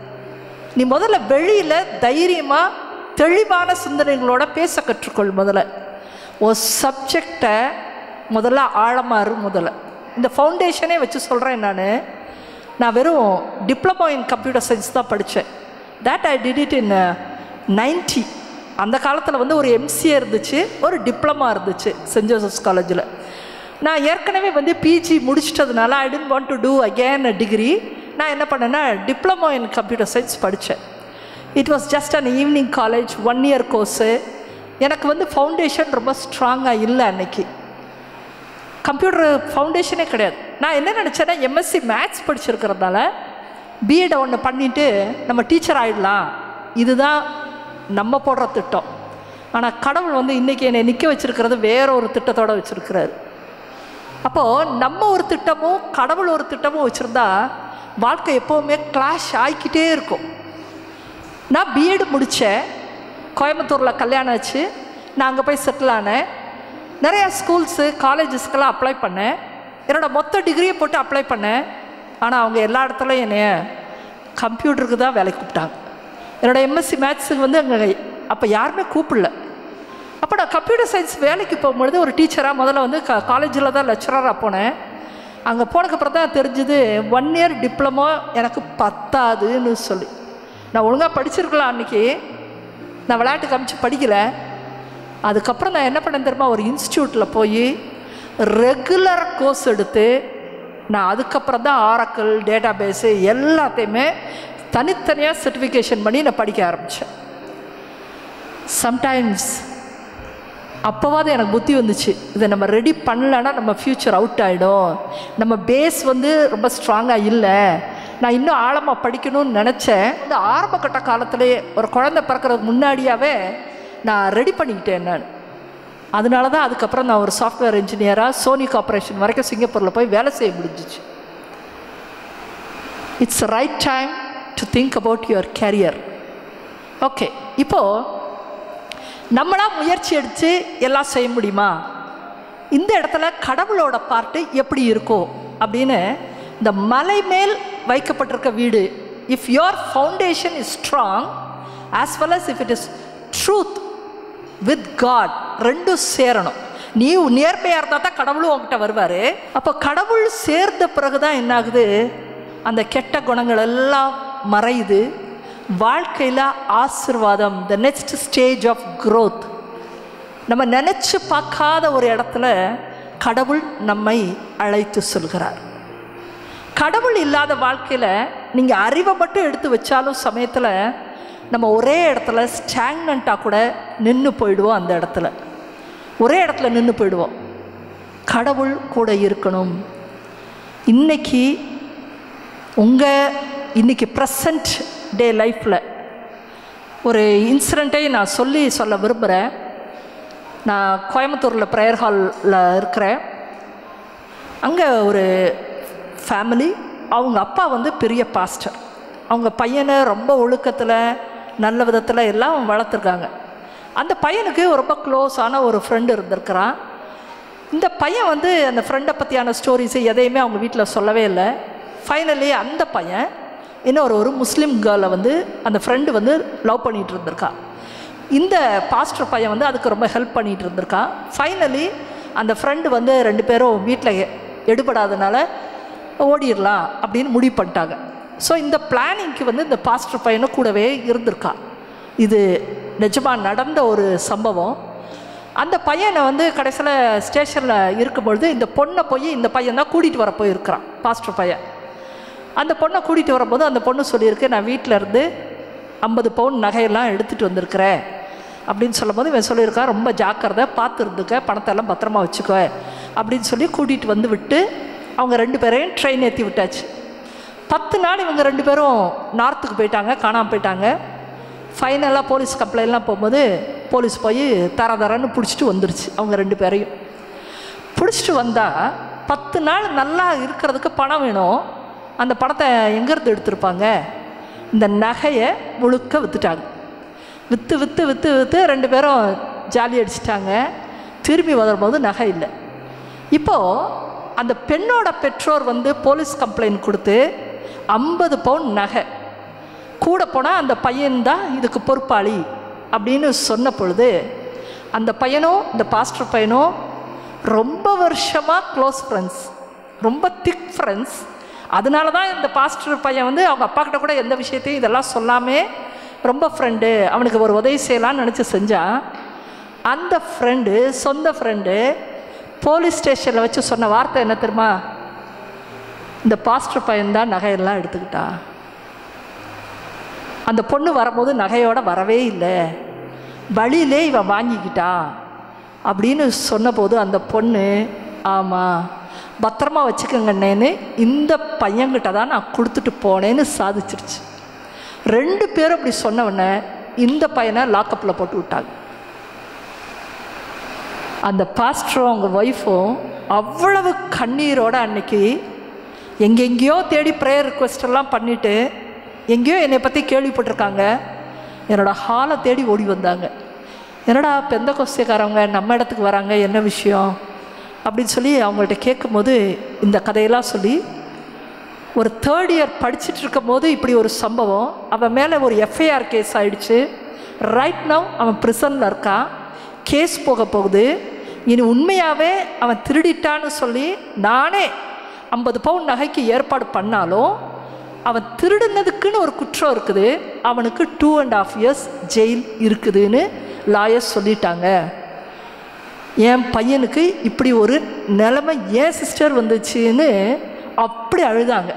நீ முதல்ல வெளியில் தைரியமாக தெளிவான சிந்தனைகளோட பேச கற்றுக்கொள் முதல்ல ஒரு சப்ஜெக்டை முதல்ல ஆழமாக இரு முதல்ல இந்த ஃபவுண்டேஷனே வச்சு சொல்கிறேன் நான் நான் வெறும் டிப்ளமோ இன் கம்ப்யூட்டர் சயின்ஸ் தான் படித்தேன் that I did it in ninety அந்த காலத்தில் வந்து ஒரு எம்சிஏ இருந்துச்சு ஒரு டிப்ளமா இருந்துச்சு சென்ட் ஜோசப்ஸ் காலேஜில் நான் ஏற்கனவே வந்து பிஜி முடிச்சிட்டதுனால I didn't want to do again a degree நான் என்ன பண்ணேன்னா டிப்ளமோ இன் கம்ப்யூட்டர் சயின்ஸ் படித்தேன் it was just an evening college one year course எனக்கு வந்து ஃபவுண்டேஷன் ரொம்ப ஸ்ட்ராங்காக இல்லை அன்னைக்கு கம்ப்யூட்டர் ஃபவுண்டேஷனே கிடையாது நான் என்ன நினச்சேன்னா எம்எஸ்சி மேத்ஸ் படிச்சிருக்கிறதுனால பிஎடை ஒன்று பண்ணிவிட்டு நம்ம டீச்சர் ஆகிடலாம் இதுதான் நம்ம போடுற திட்டம் ஆனால் கடவுள் வந்து இன்றைக்கி என்னை நிற்க வச்சுருக்கிறது வேற ஒரு திட்டத்தோடு வச்சுருக்கிறாரு அப்போது நம்ம ஒரு திட்டமும் கடவுள் ஒரு திட்டமும் வச்சுருந்தா வாழ்க்கை எப்போவுமே கிளாஷ் ஆகிக்கிட்டே இருக்கும் நான் பிஎட் முடித்தேன் கோயம்புத்தூரில் கல்யாணம் ஆச்சு நான் அங்கே போய் செட்டில் ஆனேன் நிறையா ஸ்கூல்ஸு காலேஜஸ்க்கெல்லாம் அப்ளை பண்ணேன் என்னோடய மொத்த டிகிரியை போட்டு அப்ளை பண்ணேன் ஆனால் அவங்க எல்லா இடத்துலையும் என்னைய கம்ப்யூட்டருக்கு தான் வேலைக்கு கூப்பிட்டாங்க என்னோடய எம்எஸ்சி மேத்ஸுக்கு வந்து அங்கே அப்போ யாருமே கூப்பிடல அப்போ நான் கம்ப்யூட்டர் சயின்ஸ் வேலைக்கு போகும்பொழுது ஒரு டீச்சராக முதல்ல வந்து க காலேஜில் தான் லெக்சராக போனேன் அங்கே போனதுக்கப்புறம் தான் தெரிஞ்சுது ஒன் இயர் டிப்ளமோ எனக்கு பத்தாதுன்னு சொல்லி நான் ஒழுங்காக படிச்சிருக்கலாம் அன்றைக்கி நான் விளையாட்டு காமிச்சு படிக்கலை அதுக்கப்புறம் நான் என்ன பண்ணேன் தெரியுமா ஒரு இன்ஸ்டியூட்டில் போய் ரெகுலர் கோர்ஸ் எடுத்து நான் அதுக்கப்புறம் தான் ஆரக்கிள் டேட்டா பேஸு எல்லாத்தையுமே தனித்தனியாக சர்டிஃபிகேஷன் பண்ணி நான் படிக்க ஆரம்பித்தேன் சம்டைம்ஸ் அப்போவாது எனக்கு புத்தி வந்துச்சு இதை நம்ம ரெடி பண்ணலன்னா நம்ம ஃப்யூச்சர் அவுட் ஆகிடும் நம்ம பேஸ் வந்து ரொம்ப ஸ்ட்ராங்காக இல்லை நான் இன்னும் ஆழமாக படிக்கணும்னு நினச்சேன் இந்த ஆரம்ப கட்ட காலத்திலேயே ஒரு குழந்தை பிறக்கிறதுக்கு முன்னாடியாவே நான் ரெடி பண்ணிக்கிட்டேன் நான் அதனால தான் அதுக்கப்புறம் நான் ஒரு சாஃப்ட்வேர் இன்ஜினியராக சோனி கார்பரேஷன் வரைக்கும் சிங்கப்பூரில் போய் வேலை செய்ய முடிஞ்சிச்சு it's right time to think about your career okay இப்போது நம்மளா முயற்சி எடுத்து எல்லாம் செய்ய முடியுமா இந்த இடத்துல கடவுளோட பார்ட்டு எப்படி இருக்கும் அப்படின்னு இந்த மலை மேல் வைக்கப்பட்டிருக்க வீடு if your foundation is strong as well as if it is truth with God ரெண்டும் சேரணும் நீ நேர்மையாக இருந்தால் தான் கடவுளும் உங்ககிட்ட வருவார் அப்போ கடவுள் சேர்ந்த பிறகு தான் என்ன ஆகுது அந்த கெட்ட குணங்கள் எல்லாம் மறையுது வாழ்க்கையில் ஆசிர்வாதம் the next stage of growth நம்ம நினச்சி பார்க்காத ஒரு இடத்துல கடவுள் நம்மை அழைத்து சொல்கிறார் கடவுள் இல்லாத வாழ்க்கையில் நீங்கள் அறிவை மட்டும் எடுத்து வச்சாலும் சமயத்தில் நம்ம ஒரே இடத்துல ஸ்டாங்னண்ட்டாக கூட நின்று போயிடுவோம் அந்த இடத்துல ஒரே இடத்துல நின்று போயிடுவோம் கடவுள் கூட இருக்கணும் இன்னைக்கு உங்கள் இன்னைக்கு ப்ரெசண்ட் டே லைஃப்பில் ஒரு இன்சிடெண்ட்டை நான் சொல்லி சொல்ல விரும்புகிறேன் நான் கோயம்புத்தூரில் ப்ரேயர் ஹாலில் இருக்கிறேன் அங்கே ஒரு ஃபேமிலி அவங்க அப்பா வந்து பெரிய பாஸ்டர் அவங்க பையனை ரொம்ப ஒழுக்கத்தில் நல்ல விதத்தில் எல்லாம் வளர்த்துருக்காங்க அந்த பையனுக்கு ரொம்ப க்ளோஸான ஒரு ஃப்ரெண்டு இருந்திருக்கிறான் இந்த பையன் வந்து அந்த ஃப்ரெண்டை பற்றியான ஸ்டோரிஸு எதையுமே அவங்க வீட்டில் சொல்லவே இல்லை ஃபைனலி அந்த பையன் இன்னொரு ஒரு முஸ்லீம் கேர்ளை வந்து அந்த ஃப்ரெண்டு வந்து லவ் பண்ணிகிட்டு இருந்திருக்கான் இந்த பாஸ்டர் பையன் வந்து அதுக்கு ரொம்ப ஹெல்ப் பண்ணிகிட்டு இருந்திருக்கான் ஃபைனலி அந்த ஃப்ரெண்டு வந்து ரெண்டு பேரும் வீட்டில் எடுபடாதனால ஓடிடலாம் அப்படின்னு முடிவு பண்ணிட்டாங்க ஸோ இந்த பிளானிங்க்கு வந்து இந்த பாஸ்டர் பையனும் கூடவே இருந்திருக்கான் இது நிஜமாக நடந்த ஒரு சம்பவம் அந்த பையனை வந்து கடைசியில் ஸ்டேஷனில் இருக்கும்பொழுது இந்த பொண்ணை போய் இந்த பையன் தான் கூட்டிகிட்டு வர போயிருக்கிறான் பாஸ்டர் பையன் அந்த பொண்ணை கூட்டிகிட்டு வரும்போது அந்த பொண்ணு சொல்லியிருக்கு நான் வீட்டில் இருந்து ஐம்பது பவுன் நகையெல்லாம் எடுத்துகிட்டு வந்திருக்கிறேன் அப்படின்னு சொல்லும்போது இவன் சொல்லியிருக்கான் ரொம்ப ஜாக்கிரதை பார்த்து இருந்துக்க பணத்தெல்லாம் பத்திரமா வச்சுக்கோ அப்படின்னு சொல்லி கூட்டிகிட்டு வந்து விட்டு அவங்க ரெண்டு பேரையும் ட்ரெயின் ஏற்றி விட்டாச்சு பத்து நாள் இவங்க ரெண்டு பேரும் நார்த்துக்கு போயிட்டாங்க காணாமல் போயிட்டாங்க ஃபைனலாக போலீஸ் கம்ப்ளைண்ட்லாம் போகும்போது போலீஸ் போய் தர தரன்னு பிடிச்சிட்டு வந்துருச்சு அவங்க ரெண்டு பேரையும் பிடிச்சிட்டு வந்தால் பத்து நாள் நல்லா இருக்கிறதுக்கு பணம் வேணும் அந்த பணத்தை எங்கேருந்து எடுத்திருப்பாங்க இந்த நகையை முழுக்க விற்றுட்டாங்க விற்று விற்று விற்று விற்று ரெண்டு பேரும் ஜாலி அடிச்சிட்டாங்க திரும்பி வரும்போது நகை இல்லை இப்போது அந்த பெண்ணோட பெற்றோர் வந்து போலீஸ் கம்ப்ளைண்ட் கொடுத்து ஐம்பது பவுன் நகை கூட போனால் அந்த பையன்தான் இதுக்கு பொறுப்பாளி அப்படின்னு சொன்ன பொழுது அந்த பையனும் இந்த பாஸ்டர் பையனும் ரொம்ப வருஷமாக க்ளோஸ் ஃப்ரெண்ட்ஸ் ரொம்ப திக் ஃப்ரெண்ட்ஸ் அதனால தான் இந்த பாஸ்டர் பையன் வந்து அவங்க அப்பா கிட்ட கூட எந்த விஷயத்தையும் இதெல்லாம் சொல்லாமே ரொம்ப ஃப்ரெண்டு அவனுக்கு ஒரு உதவி செய்யலாம்னு நினச்சி செஞ்சான் அந்த ஃப்ரெண்டு சொந்த ஃப்ரெண்டு போலீஸ் ஸ்டேஷனில் வச்சு சொன்ன வார்த்தை என்ன தெரியுமா இந்த பாஸ்டர் பையன் தான் நகையெல்லாம் எடுத்துக்கிட்டா அந்த பொண்ணு வரும்போது நகையோட வரவே இல்லை வழியிலே இவன் வாங்கிக்கிட்டான் அப்படின்னு சொன்னபோது அந்த பொண்ணு ஆமாம் பத்திரமா வச்சுக்கோங்கண்ணேன்னு இந்த பையன்கிட்ட தான் நான் கொடுத்துட்டு போனேன்னு சாதிச்சிருச்சு ரெண்டு பேரும் அப்படி சொன்னவொடனே இந்த பையனை லாக்கப்பில் போட்டு விட்டாங்க அந்த பாஸ்டரும் அவங்க ஒய்ஃபும் அவ்வளவு கண்ணீரோட அன்னைக்கு எங்கெங்கேயோ தேடி ப்ரேயர் ரிக்வெஸ்ட் எல்லாம் பண்ணிவிட்டு எங்கேயோ என்னை பற்றி கேள்விப்பட்டிருக்காங்க என்னோடய ஹாலை தேடி ஓடி வந்தாங்க என்னடா பெந்த கொஸ்தியக்காரவங்க நம்ம இடத்துக்கு வராங்க என்ன விஷயம் அப்படின்னு சொல்லி அவங்கள்ட்ட கேட்கும்போது இந்த கதையெல்லாம் சொல்லி ஒரு தேர்ட் இயர் படிச்சுட்டு இருக்கும் போது இப்படி ஒரு சம்பவம் அவன் மேலே ஒரு எஃப்ஐஆர் கேஸ் ஆயிடுச்சு ரைட் நவ் அவன் ப்ரிசனில் இருக்கான் கேஸ் போக போகுது இனி உண்மையாகவே அவன் திருடிட்டான்னு சொல்லி நானே ஐம்பது பவுன் நகைக்கு ஏற்பாடு பண்ணாலும் அவன் திருடினதுக்குன்னு ஒரு குற்றம் இருக்குது அவனுக்கு two and half years jail இருக்குதுன்னு லாயர்ஸ் சொல்லிட்டாங்க என் பையனுக்கு இப்படி ஒரு நிலைமை ஏன் சிஸ்டர் வந்துச்சுன்னு அப்படி அழுதாங்க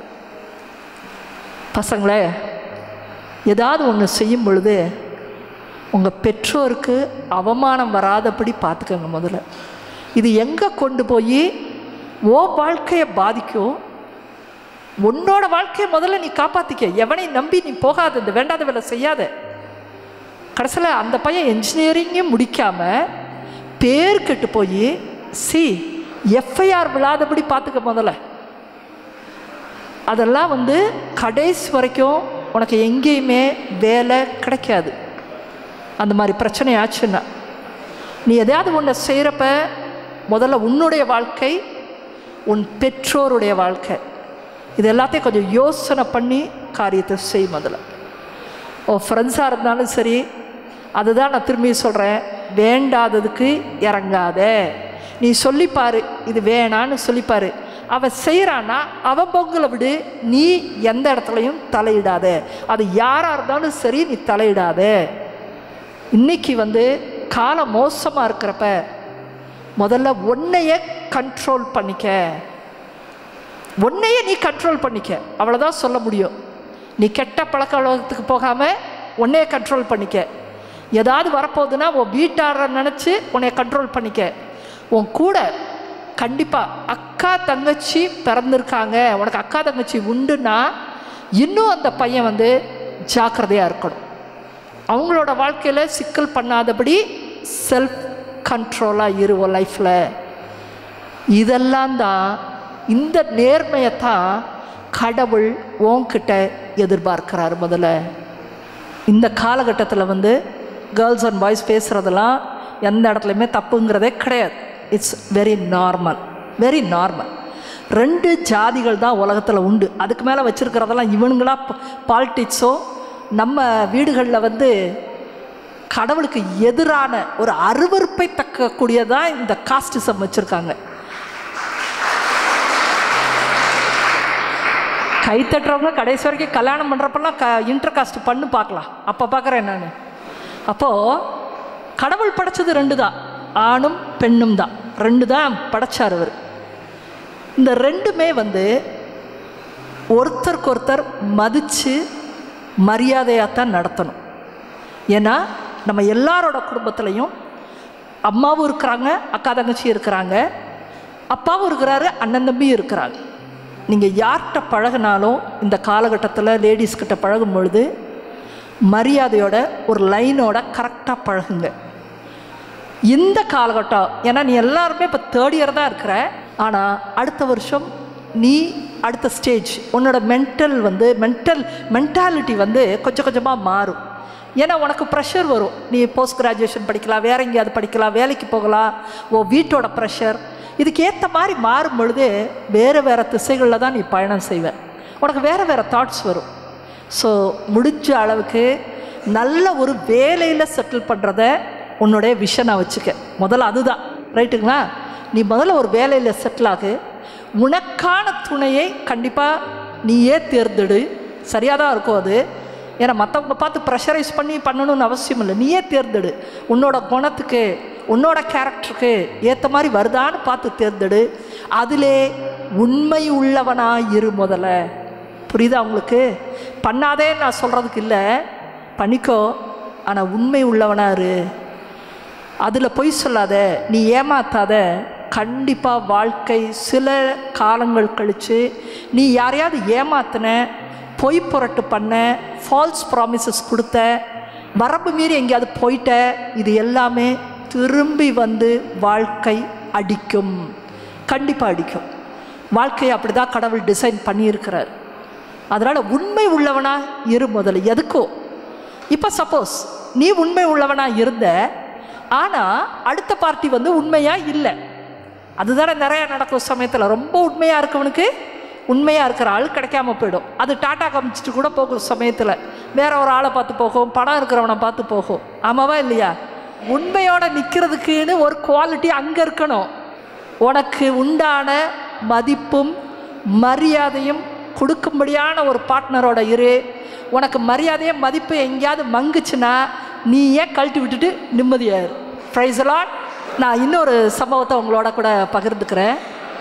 பசங்களே ஏதாவது ஒன்று செய்யும் பொழுது உங்கள் பெற்றோருக்கு அவமானம் வராதபடி பார்த்துக்கோங்க முதல்ல இது எங்கே கொண்டு போய் ஓ வாழ்க்கையை பாதிக்கும் உன்னோட வாழ்க்கையை முதல்ல நீ காப்பாற்றிக்க எவனை நம்பி நீ போகாத இந்த வேண்டாத வேலை செய்யாத கடைசியில் அந்த பையன் என்ஜினியரிங்கே முடிக்காமல் பேர் கெட்டு போய் சி எஃப்ஐஆர் விழாதபடி பார்த்துக்க முதல்ல அதெல்லாம் வந்து கடைசி வரைக்கும் உனக்கு எங்கேயுமே வேலை கிடைக்காது அந்த மாதிரி பிரச்சனை ஆச்சுன்னா நீ எதையாவது ஒன்று செய்கிறப்ப முதல்ல உன்னுடைய வாழ்க்கை உன் பெற்றோருடைய வாழ்க்கை இது எல்லாத்தையும் கொஞ்சம் யோசனை பண்ணி காரியத்தை செய் முதல்ல ஓ ஃப்ரெண்ட்ஸாக இருந்தாலும் சரி அதுதான் நான் திரும்பி சொல்கிறேன் வேண்டாததுக்கு இறங்காத நீ சொல்லிப்பாரு இது வேணான்னு சொல்லிப்பாரு அவன் செய்கிறான்னா அவன் பொங்கலை விடு நீ எந்த இடத்துலையும் தலையிடாத அது யாராக இருந்தாலும் சரி நீ தலையிடாத இன்னைக்கு வந்து காலம் மோசமாக இருக்கிறப்ப முதல்ல உன்னைய கண்ட்ரோல் பண்ணிக்க உன்னையே நீ கண்ட்ரோல் பண்ணிக்க அவ்வளோதான் சொல்ல முடியும் நீ கெட்ட பழக்க வழக்கத்துக்கு போகாமல் உன்னையே கண்ட்ரோல் பண்ணிக்க ஏதாவது வரப்போகுதுன்னா உன் வீட்டாரை நினச்சி உன்னைய கண்ட்ரோல் பண்ணிக்க உன் கூட கண்டிப்பாக அக்கா தங்கச்சி பிறந்திருக்காங்க உனக்கு அக்கா தங்கச்சி உண்டுன்னா இன்னும் அந்த பையன் வந்து ஜாக்கிரதையாக இருக்கணும் அவங்களோட வாழ்க்கையில் சிக்கல் பண்ணாதபடி செல்ஃப் கண்ட்ரோலாக இரு உன் லைஃப்பில் இதெல்லாம் தான் இந்த நேர்மையை தான் கடவுள் உன்கிட்ட எதிர்பார்க்கிறாரு முதல்ல இந்த காலகட்டத்தில் வந்து கேர்ள்ஸ் அண்ட் பாய்ஸ் பேசுகிறதெல்லாம் எந்த இடத்துலையுமே தப்புங்கிறதே கிடையாது it's very normal very normal ரெண்டு ஜாதிகள் தான் உலகத்தில் உண்டு அதுக்கு மேலே வச்சுருக்கிறதெல்லாம் இவனுங்களா பாலிட்டிக்ஸோ நம்ம வீடுகளில் வந்து கடவுளுக்கு எதிரான ஒரு அருவருப்பை தக்கக்கூடியதான் இந்த காஸ்டிசம் வச்சுருக்காங்க கை தட்டுறவங்க கடைசி வரைக்கும் கல்யாணம் பண்ணுறப்பெல்லாம் க இன்டர் காஸ்ட் பண்ணு பார்க்கலாம் அப்போ பார்க்குறேன் நான் அப்போது கடவுள் படைச்சது ரெண்டு தான் ஆணும் பெண்ணும் தான் ரெண்டு தான் படைச்சார் அவர் இந்த ரெண்டுமே வந்து ஒருத்தருக்கு ஒருத்தர் மதித்து மரியாதையாக தான் நடத்தணும் ஏன்னா நம்ம எல்லாரோட குடும்பத்துலேயும் அம்மாவும் இருக்கிறாங்க அக்கா தங்கச்சி இருக்கிறாங்க அப்பாவும் இருக்கிறாரு அண்ணன் தம்பியும் இருக்கிறாங்க நீங்கள் யார்கிட்ட பழகினாலும் இந்த காலகட்டத்தில் லேடிஸ்கிட்ட பழகும் பொழுது மரியாதையோட ஒரு லைனோட கரெக்டாக பழகுங்க இந்த காலகட்டம் ஏன்னா நீ எல்லாருமே இப்போ தேர்ட் இயர் தான் இருக்கிற ஆனால் அடுத்த வருஷம் நீ அடுத்த ஸ்டேஜ் உன்னோட மென்டல் வந்து மென்டல் மென்டாலிட்டி வந்து கொஞ்சம் கொஞ்சமாக மாறும் ஏன்னா உனக்கு ப்ரெஷர் வரும் நீ போஸ்ட் கிராஜுவேஷன் படிக்கலாம் வேற எங்கேயாவது படிக்கலாம் வேலைக்கு போகலாம் ஓ வீட்டோட ப்ரெஷர் இதுக்கு ஏற்ற மாதிரி மாறும் பொழுது வேறு வேறு திசைகளில் தான் நீ பயணம் செய்வ உனக்கு வேறு வேறு தாட்ஸ் வரும் ஸோ முடிஞ்ச அளவுக்கு நல்ல ஒரு வேலையில் செட்டில் பண்ணுறத உன்னுடைய விஷனை வச்சுக்க முதல்ல அதுதான் ரைட்டுங்களா நீ முதல்ல ஒரு வேலையில் செட்டில் ஆகு உனக்கான துணையை கண்டிப்பாக நீயே தேர்ந்தெடு சரியாக தான் இருக்கும் அது ஏன்னா மற்றவங்க பார்த்து ப்ரெஷரைஸ் பண்ணி பண்ணணும்னு அவசியம் இல்லை நீயே தேர்ந்தெடு உன்னோட குணத்துக்கு உன்னோட கேரக்டருக்கு ஏற்ற மாதிரி வருதான்னு பார்த்து தேர்ந்தெடு அதிலே உண்மை உள்ளவனா இரு முதல்ல புரியுதா உங்களுக்கு பண்ணாதே நான் சொல்கிறதுக்கு இல்லை பண்ணிக்கோ ஆனால் உண்மை உள்ளவனா இரு அதில் பொய் சொல்லாத நீ ஏமாத்தாத கண்டிப்பாக வாழ்க்கை சில காலங்கள் கழித்து நீ யாரையாவது ஏமாத்தின பொய் புரட்டு பண்ண ஃபால்ஸ் ப்ராமிசஸ் கொடுத்த வரம்பு மீறி எங்கேயாவது போயிட்ட இது எல்லாமே திரும்பி வந்து வாழ்க்கை அடிக்கும் கண்டிப்பாக அடிக்கும் வாழ்க்கையை அப்படி தான் கடவுள் டிசைன் பண்ணியிருக்கிறார் அதனால் உண்மை உள்ளவனா இரு முதல்ல எதுக்கோ இப்போ சப்போஸ் நீ உண்மை உள்ளவனா இருந்த ஆனால் அடுத்த பார்ட்டி வந்து உண்மையாக இல்லை அதுதானே நிறைய நடக்கும் சமயத்தில் ரொம்ப உண்மையாக இருக்கவனுக்கு உண்மையாக இருக்கிற ஆள் கிடைக்காம போயிடும் அது டாட்டா காமிச்சிட்டு கூட போகும் சமயத்தில் வேற ஒரு ஆளை பார்த்து போகும் பணம் இருக்கிறவனை பார்த்து போகும் ஆமாவா இல்லையா உண்மையோட நிற்கிறதுக்குன்னு ஒரு குவாலிட்டி அங்கே இருக்கணும் உனக்கு உண்டான மதிப்பும் மரியாதையும் கொடுக்கும்படியான ஒரு பார்ட்னரோட இரு உனக்கு மரியாதையும் மதிப்பு எங்கேயாவது மங்குச்சுன்னா நீ ஏன் கழட்டி விட்டுட்டு நிம்மதியாயிரு ப்ரைஸ்லாட் நான் இன்னொரு சம்பவத்தை உங்களோட கூட பகிர்ந்துக்கிறேன்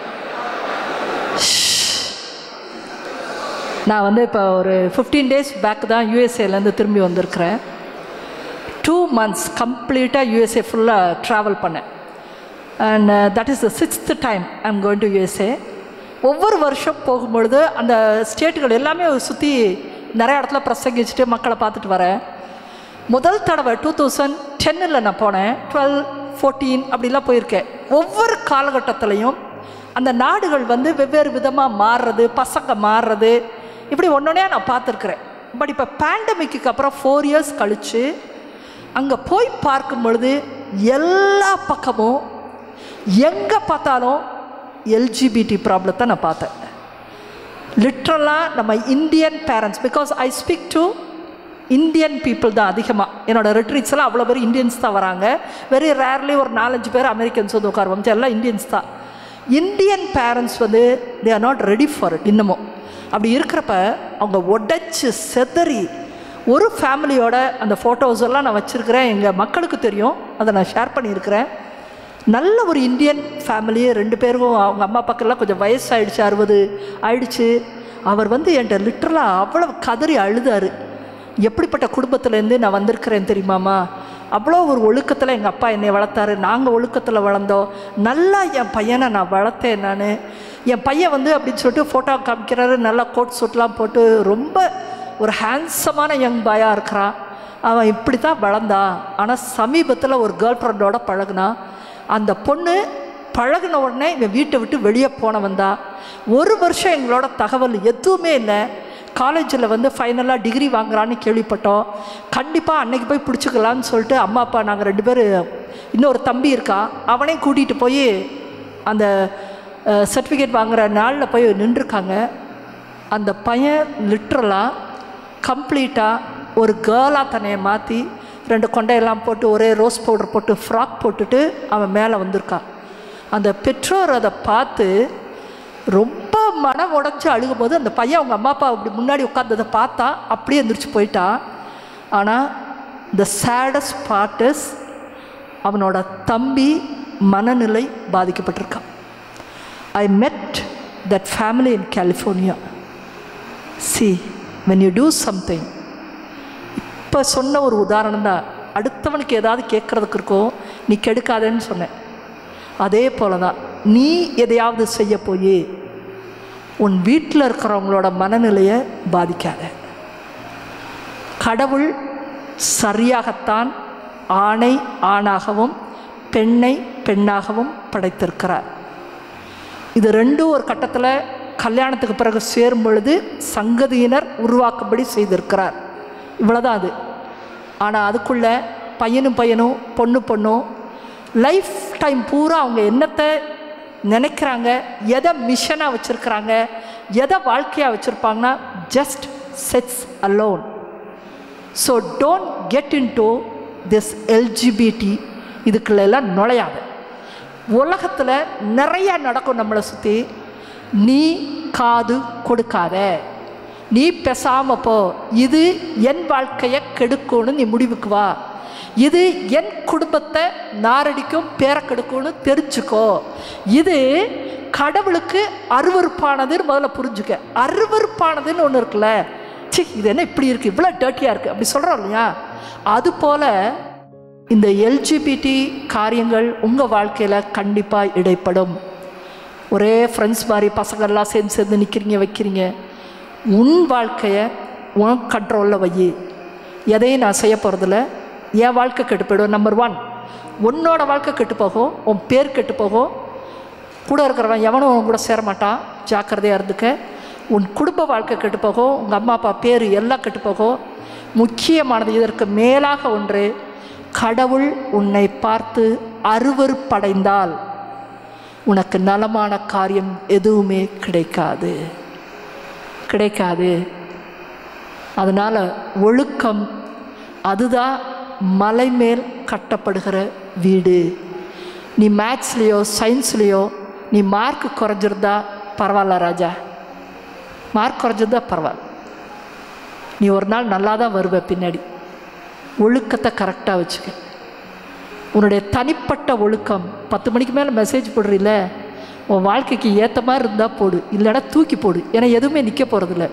நான் வந்து இப்போ ஒரு ஃபிஃப்டீன் டேஸ் பேக் தான் யூஎஸ்ஏலேருந்து திரும்பி வந்திருக்கிறேன் டூ மந்த்ஸ் கம்ப்ளீட்டாக யூஎஸ்ஏ ஃபுல்லாக ட்ராவல் பண்ணேன் and that is the sixth time I am going to USA ஒவ்வொரு வருஷம் போகும்பொழுது அந்த ஸ்டேட்டுகள் எல்லாமே சுற்றி நிறைய இடத்துல பிரசங்கிச்சுட்டு மக்களை பார்த்துட்டு வரேன் முதல் தடவை டூ தௌசண்ட் டென்னில் நான் போனேன் டுவெல் ஃபோர்டீன் அப்படிலாம் போயிருக்கேன் ஒவ்வொரு காலகட்டத்திலையும் அந்த நாடுகள் வந்து வெவ்வேறு விதமாக மாறுறது பசங்க மாறுறது இப்படி ஒன்றொன்னே நான் பார்த்துருக்குறேன் பட் இப்போ பேண்டமிக்கு அப்புறம் ஃபோர் இயர்ஸ் கழித்து அங்கே போய் பார்க்கும் பொழுது எல்லா பக்கமும் எங்கே பார்த்தாலும் எல்ஜிபிடி ப்ராப்ளத்தை நான் பார்த்தேன் லிட்ரலாக நம்ம Indian parents because I speak to Indian people தான் அதிகமாக என்னோடய ரெட்ரீட்ஸ்லாம் அவ்வளோ பேர் இந்தியன்ஸ் தான் வராங்க வெரி ரேர்லி ஒரு நாலஞ்சு பேர் அமெரிக்கன்ஸ் வந்து உட்காருவோம் எல்லாம் இந்தியன்ஸ் தான் இந்தியன் பேரண்ட்ஸ் வந்து they are not ready for it இன்னமும் அப்படி இருக்கிறப்ப அவங்க உடைச்சு செதறி ஒரு ஃபேமிலியோட அந்த ஃபோட்டோஸ் எல்லாம் நான் வச்சுருக்கிறேன் எங்கள் மக்களுக்கு தெரியும் அதை நான் ஷேர் பண்ணியிருக்கிறேன் நல்ல ஒரு இந்தியன் ஃபேமிலி ரெண்டு பேரும் அவங்க அம்மா அப்பாக்கெல்லாம் கொஞ்சம் வயசாயிடுச்சு அறுபது ஆயிடுச்சு அவர் வந்து என்கிட்ட லிட்டரலாக அவ்வளவு கதறி அழுதாரு எப்படிப்பட்ட குடும்பத்துலேருந்து நான் வந்திருக்கிறேன் தெரியுமாம்மா அவ்வளோ ஒரு ஒழுக்கத்தில் எங்கள் அப்பா என்னை வளர்த்தாரு நாங்கள் ஒழுக்கத்தில் வளர்ந்தோம் நல்லா என் பையனை நான் வளர்த்தேன் நான் என் பையன் வந்து அப்படின்னு சொல்லிட்டு ஃபோட்டோ காமிக்கிறாரு நல்லா கோட் சூட்லாம் போட்டு ரொம்ப ஒரு ஹேண்ட்ஸமான யங் பாயாக இருக்கிறான் அவன் இப்படி தான் வளர்ந்தான் ஆனால் சமீபத்தில் ஒரு கேர்ள் ஃப்ரெண்டோட பழகுனான் அந்த பொண்ணு பழகுன உடனே இவன் வீட்டை விட்டு வெளியே போனவன் தான் ஒரு வருஷம் எங்களோட தகவல் எதுவுமே இல்லை காலேஜில் வந்து ஃபைனலாக டிகிரி வாங்குறான்னு கேள்விப்பட்டோம் கண்டிப்பாக அன்னைக்கு போய் பிடிச்சிக்கலான்னு சொல்லிட்டு அம்மா அப்பா நாங்கள் ரெண்டு பேர் இன்னொரு தம்பி இருக்கான் அவனையும் கூட்டிகிட்டு போய் அந்த சர்டிஃபிகேட் வாங்குற நாளில் போய் நின்றுருக்காங்க அந்த பையன் லிட்ரலாக கம்ப்ளீட்டாக ஒரு கேர்ளாக தன்னையை மாற்றி ரெண்டு கொண்டையெல்லாம் போட்டு ஒரே ரோஸ் பவுடர் போட்டு ஃப்ராக் போட்டுட்டு அவன் மேலே வந்திருக்கான் அந்த பெற்றோர் அதை பார்த்து ரொம்ப மனம் உடஞ்சி அழுகும்போது அந்த பையன் அவங்க அம்மா அப்பா அப்படி முன்னாடி உட்காந்ததை பார்த்தா அப்படியே எந்திரிச்சு போயிட்டான் ஆனால் த சேடஸ்ட் பார்ட் இஸ் அவனோட தம்பி மனநிலை பாதிக்கப்பட்டிருக்கான் I met that family in California see when you do something இப்போ சொன்ன ஒரு உதாரணம் தான் அடுத்தவனுக்கு ஏதாவது கேட்குறதுக்கு இருக்கோ நீ கெடுக்காதேன்னு சொன்னேன் அதே போல தான் நீ எதையாவது செய்ய போய் உன் வீட்டில் இருக்கிறவங்களோட மனநிலையை பாதிக்காத கடவுள் சரியாகத்தான் ஆணை ஆணாகவும் பெண்ணை பெண்ணாகவும் படைத்திருக்கிறார் இது ரெண்டும் ஒரு கட்டத்தில் கல்யாணத்துக்கு பிறகு சேரும் பொழுது சங்கதியினர் உருவாக்கும்படி செய்திருக்கிறார் இவ்வளோதான் அது ஆனால் அதுக்குள்ள பையனும் பையனும் பொண்ணு பொண்ணும் லைஃப் டைம் பூரா அவங்க என்னத்தை நினைக்கிறாங்க எதை மிஷனாக வச்சுருக்கிறாங்க எதை வாழ்க்கையாக வச்சுருப்பாங்கன்னா just sets alone so don't get in into this LGBT இதுக்குள்ள எல்லாம் நுழையாத உலகத்தில் நிறைய நடக்கும் நம்மளை சுற்றி நீ காது கொடுக்காத நீ பேசாம போ இது என் வாழ்க்கையை கெடுக்கும்னு நீ முடிவுக்கு வா இது என் குடும்பத்தை நாரடிக்கும் பேர கெடுக்கும்னு தெரிஞ்சுக்கோ இது கடவுளுக்கு அருவருப்பானதுன்னு முதல்ல புரிஞ்சுக்க அருவருப்பானதுன்னு ஒன்று இருக்குல்ல சி இது என்ன இப்படி இருக்குது இவ்வளோ டர்ட்டியாக இருக்குது அப்படி சொல்கிறோம் இல்லையா அதுபோல் இந்த எல்ஜிபிடி காரியங்கள் உங்கள் வாழ்க்கையில் கண்டிப்பாக இடைப்படும் ஒரே ஃப்ரெண்ட்ஸ் மாதிரி பசங்கள்லாம் சேர்ந்து சேர்ந்து நிற்கிறீங்க வைக்கிறீங்க உன் வாழ்க்கையை உன் கண்ட்ரோலில் வை எதையும் நான் செய்ய போகிறதில்ல என் வாழ்க்கை கெட்டு போயிடும் நம்பர் ஒன் உன்னோட வாழ்க்கை கெட்டு போகும் உன் பேர் கெட்டு போகும் கூட இருக்கிறவன் எவனும் உன் கூட சேர மாட்டான் ஜாக்கிரதையாக இருந்துக்க உன் குடும்ப வாழ்க்கை கெட்டு போகும் உங்கள் அம்மா அப்பா பேர் எல்லாம் கெட்டு போகும் முக்கியமானது இதற்கு மேலாக ஒன்று கடவுள் உன்னை பார்த்து அருவருப்படைந்தால் உனக்கு நலமான காரியம் எதுவுமே கிடைக்காது கிடைக்காது அதனால் ஒழுக்கம் அதுதான் மலை மேல் கட்டப்படுகிற வீடு நீ மேக்ஸ்லேயோ சயின்ஸ்லேயோ நீ மார்க் குறைஞ்சிருந்தா பரவாயில்ல ராஜா மார்க் குறைஞ்சிருந்தா பரவாயில்ல நீ ஒரு நாள் நல்லா தான் வருவ பின்னாடி ஒழுக்கத்தை கரெக்டாக வச்சுக்க உன்னுடைய தனிப்பட்ட ஒழுக்கம் பத்து மணிக்கு மேலே மெசேஜ் போடுறீல்ல உன் வாழ்க்கைக்கு ஏற்ற மாதிரி இருந்தால் போடு இல்லைன்னா தூக்கி போடு ஏன்னா எதுவுமே நிற்க போகிறதில்ல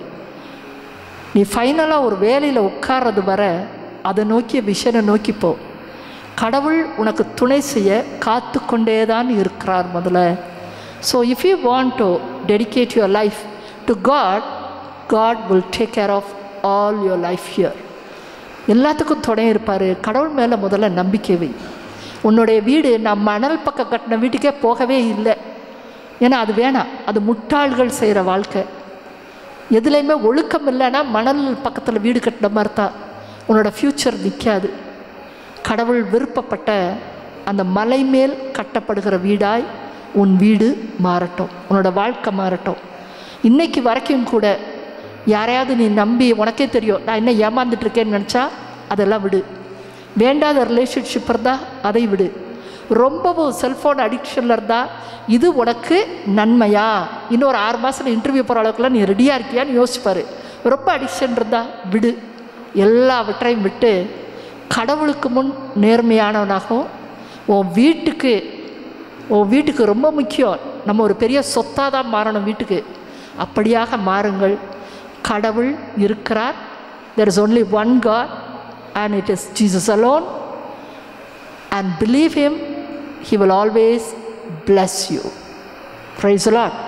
நீ ஃபைனலாக ஒரு வேலையில் உட்கார்றது வர அதை நோக்கிய விஷனை நோக்கி போ கடவுள் உனக்கு துணை செய்ய காத்து கொண்டே தான் இருக்கிறார் முதல்ல so if you want to dedicate your life to God God will take care of all your life here எல்லாத்துக்கும் துணை இருப்பார் கடவுள் மேலே முதல்ல நம்பிக்கை வை உன்னுடைய வீடு நான் மணல் பக்கம் கட்டின வீட்டுக்கே போகவே இல்லை ஏன்னா அது வேணாம் அது முட்டாள்கள் செய்கிற வாழ்க்கை எதுலேயுமே ஒழுக்கம் இல்லைன்னா மணல் பக்கத்தில் வீடு கட்டின மாதிரி தான் உன்னோட ஃப்யூச்சர் நிற்காது கடவுள் விருப்பப்பட்ட அந்த மலை மேல் கட்டப்படுகிற வீடாய் உன் வீடு மாறட்டும் உன்னோட வாழ்க்கை மாறட்டும் இன்னைக்கு வரைக்கும் கூட யாரையாவது நீ நம்பி உனக்கே தெரியும் நான் என்ன ஏமாந்துட்டு இருக்கேன்னு நினச்சா அதெல்லாம் விடு வேண்டாத ரிலேஷன்ஷிப் இருந்தால் அதை விடு ரொம்பவும் செல்ஃபோன் அடிக்ஷனில் இருந்தால் இது உனக்கு நன்மையா இன்னொரு ஆறு மாதத்தில் இன்டர்வியூ போகிற அளவுக்குலாம் நீ ரெடியாக இருக்கியான்னு யோசிப்பார் ரொம்ப அடிக்ஷன் இருந்தால் விடு எல்லாவற்றையும் விட்டு கடவுளுக்கு முன் நேர்மையானவனாகவும் உன் வீட்டுக்கு உன் வீட்டுக்கு ரொம்ப முக்கியம் நம்ம ஒரு பெரிய சொத்தாக தான் மாறணும் வீட்டுக்கு அப்படியாக மாறுங்கள் கடவுள் இருக்கிறார் there is only one God and it is Jesus alone and believe him he will always bless you praise the lord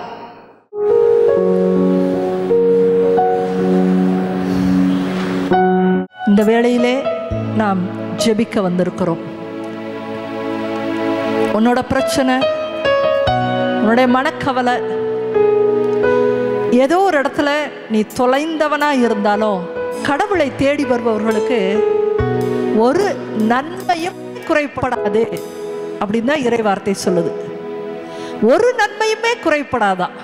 இந்த வேளையிலே நாம் ஜெபிக்க வந்திருக்கிறோம் உன்னோட பிரச்சனை உன்னுடைய மனக்கவலை ஏதோ ஒரு இடத்துல நீ தொலைந்தவனா இருந்தாலும் கடவுளை தேடி வருபவர்களுக்கு ஒரு நன்மையும் குறைப்படாது அப்படின்னு தான் இறை வார்த்தை சொல்லுது ஒரு நன்மையுமே குறைப்படாதான்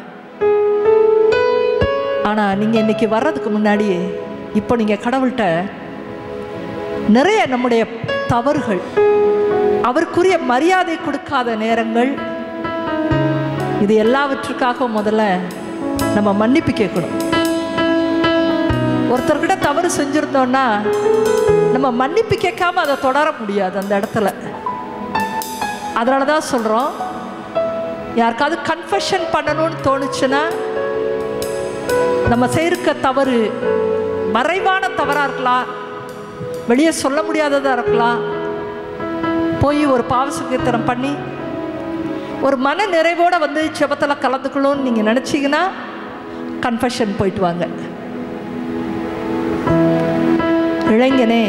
ஆனா நீங்க இன்னைக்கு வர்றதுக்கு முன்னாடி இப்போ நீங்க கடவுள்கிட்ட நிறைய நம்முடைய தவறுகள் அவருக்குரிய மரியாதை கொடுக்காத நேரங்கள் இது எல்லாவற்றுக்காக முதல்ல நம்ம மன்னிப்பு கேட்கணும் ஒருத்தர்கிட்ட தவறு செஞ்சுருந்தோம்னா நம்ம மன்னிப்பு கேட்காம அதை தொடர முடியாது அந்த இடத்துல அதனால தான் சொல்கிறோம் யாருக்காவது கன்ஃபெஷன் பண்ணணும்னு தோணுச்சுன்னா நம்ம செய்திருக்க தவறு மறைவான தவறாக இருக்கலாம் வெளியே சொல்ல முடியாததாக இருக்கலாம் போய் ஒரு பாவசுகீர்த்தனம் பண்ணி ஒரு மன நிறைவோடு வந்து ஜெபத்தில் கலந்துக்கணும்னு நீங்கள் நினச்சிங்கன்னா கன்ஃபெஷன் போயிட்டு வாங்க இளைஞனே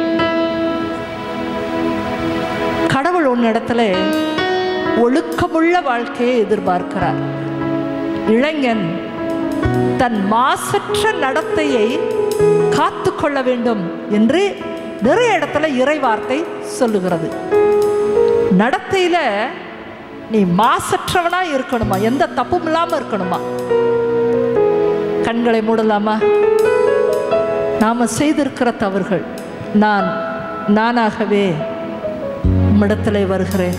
கடவுள் உன்னிடத்துல ஒழுக்கமுள்ள வாழ்க்கையை எதிர்பார்க்கிறார் இளைஞன் தன் மாசற்ற நடத்தையை காத்து கொள்ள வேண்டும் என்று நிறைய இடத்துல இறை வார்த்தை சொல்லுகிறது நடத்தையில நீ மாசற்றவனா இருக்கணுமா எந்த தப்பும் இல்லாம இருக்கணுமா கண்களை மூடலாமா நாம செய்திருக்கிற தவறுகள் நான் நானாகவே உம்மிடத்தில் வருகிறேன்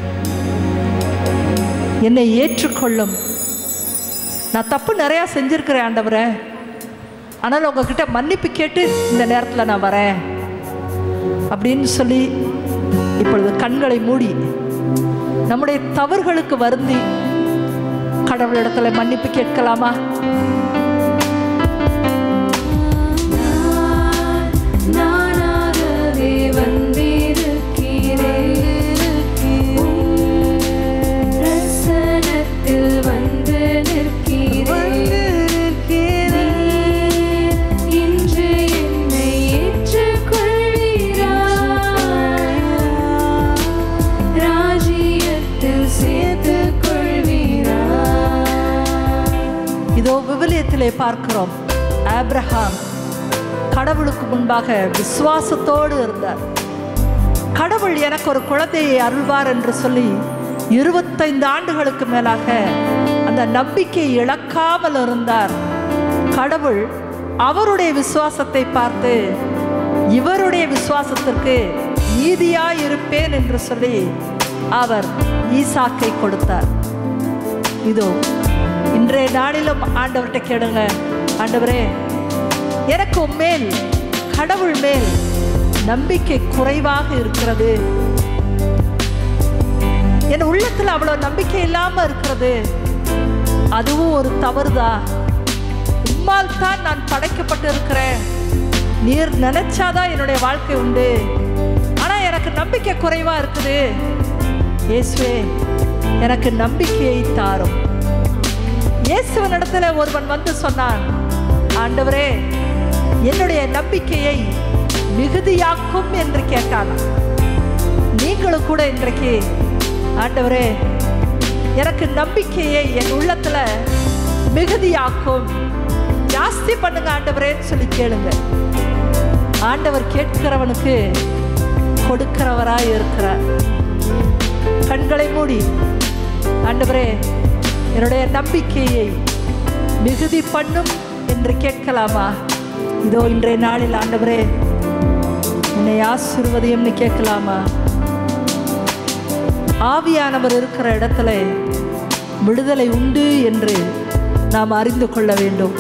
என்னை ஏற்றுக்கொள்ளும் நான் தப்பு நிறையா செஞ்சுருக்கிறேன் ஆண்டவரே ஆனால் உங்ககிட்ட மன்னிப்பு கேட்டு இந்த நேரத்தில் நான் வரேன் அப்படின்னு சொல்லி இப்பொழுது கண்களை மூடி நம்முடைய தவறுகளுக்கு வருந்தி கடவுளிடத்துல மன்னிப்பு கேட்கலாமா நானாகவே வந்திருக்கிறேன் பிரசனத்தில் வந்து நிற்கிறேன் இன்று என்னை ஏற்றுக்கொள்கிறாய் ராஜ்யத்தில் சேர்த்துக் கொள்வீராய் இதோ விவிலியத்திலே பார்க்கிறோம் ஆப்ரஹாம் கடவுளுக்கு முன்பாக விசுவாசத்தோடு இருந்தார் கடவுள் எனக்கு ஒரு குழந்தையை அருள்வார் என்று சொல்லி இருபத்தைந்து ஆண்டுகளுக்கு மேலாக அந்த நம்பிக்கை இழக்காமல் இருந்தார் கடவுள் அவருடைய விசுவாசத்தை பார்த்து இவருடைய விசுவாசத்திற்கு நீதியாய் இருப்பேன் என்று சொல்லி அவர் ஈசாக்கை கொடுத்தார் இதோ இன்றைய நாளிலும் ஆண்டவர்கிட்ட கேளுங்க ஆண்டவரே எனக்கு உம்மேல் கடவுள் மேல் நம்பிக்கை குறைவாக இருக்கிறது என் உள்ளத்தில் அவ்வளோ நம்பிக்கை இல்லாம இருக்கிறது அதுவும் ஒரு தவறுதான் உம்மால் தான் நான் படைக்கப்பட்டு இருக்கிறேன் நீர் நினைச்சாதான் என்னுடைய வாழ்க்கை உண்டு ஆனா எனக்கு நம்பிக்கை குறைவா இருக்குது இயேசுவே எனக்கு நம்பிக்கையை தாரும் இயேசுவனிடத்துல ஒருவன் வந்து சொன்னான் ஆண்டவரே என்னுடைய நம்பிக்கையை மிகுதியாக்கும் என்று கேட்டான் நீங்களும் கூட இன்றைக்கு ஆண்டவரே எனக்கு நம்பிக்கையை என் உள்ளத்துல மிகுதியாக்கும் ஜாஸ்தி பண்ணுங்க ஆண்டவரேன்னு சொல்லி கேளுங்க ஆண்டவர் கேட்கிறவனுக்கு கொடுக்கிறவராய் இருக்கிறார் கண்களை மூடி ஆண்டவரே என்னுடைய நம்பிக்கையை மிகுதி பண்ணும் என்று கேட்கலாமா இதோ இன்றைய நாளில் ஆண்டவரே என்னை ஆசிர்வதியம்னு கேட்கலாமா ஆவியானவர் இருக்கிற இடத்துல விடுதலை உண்டு என்று நாம் அறிந்து கொள்ள வேண்டும்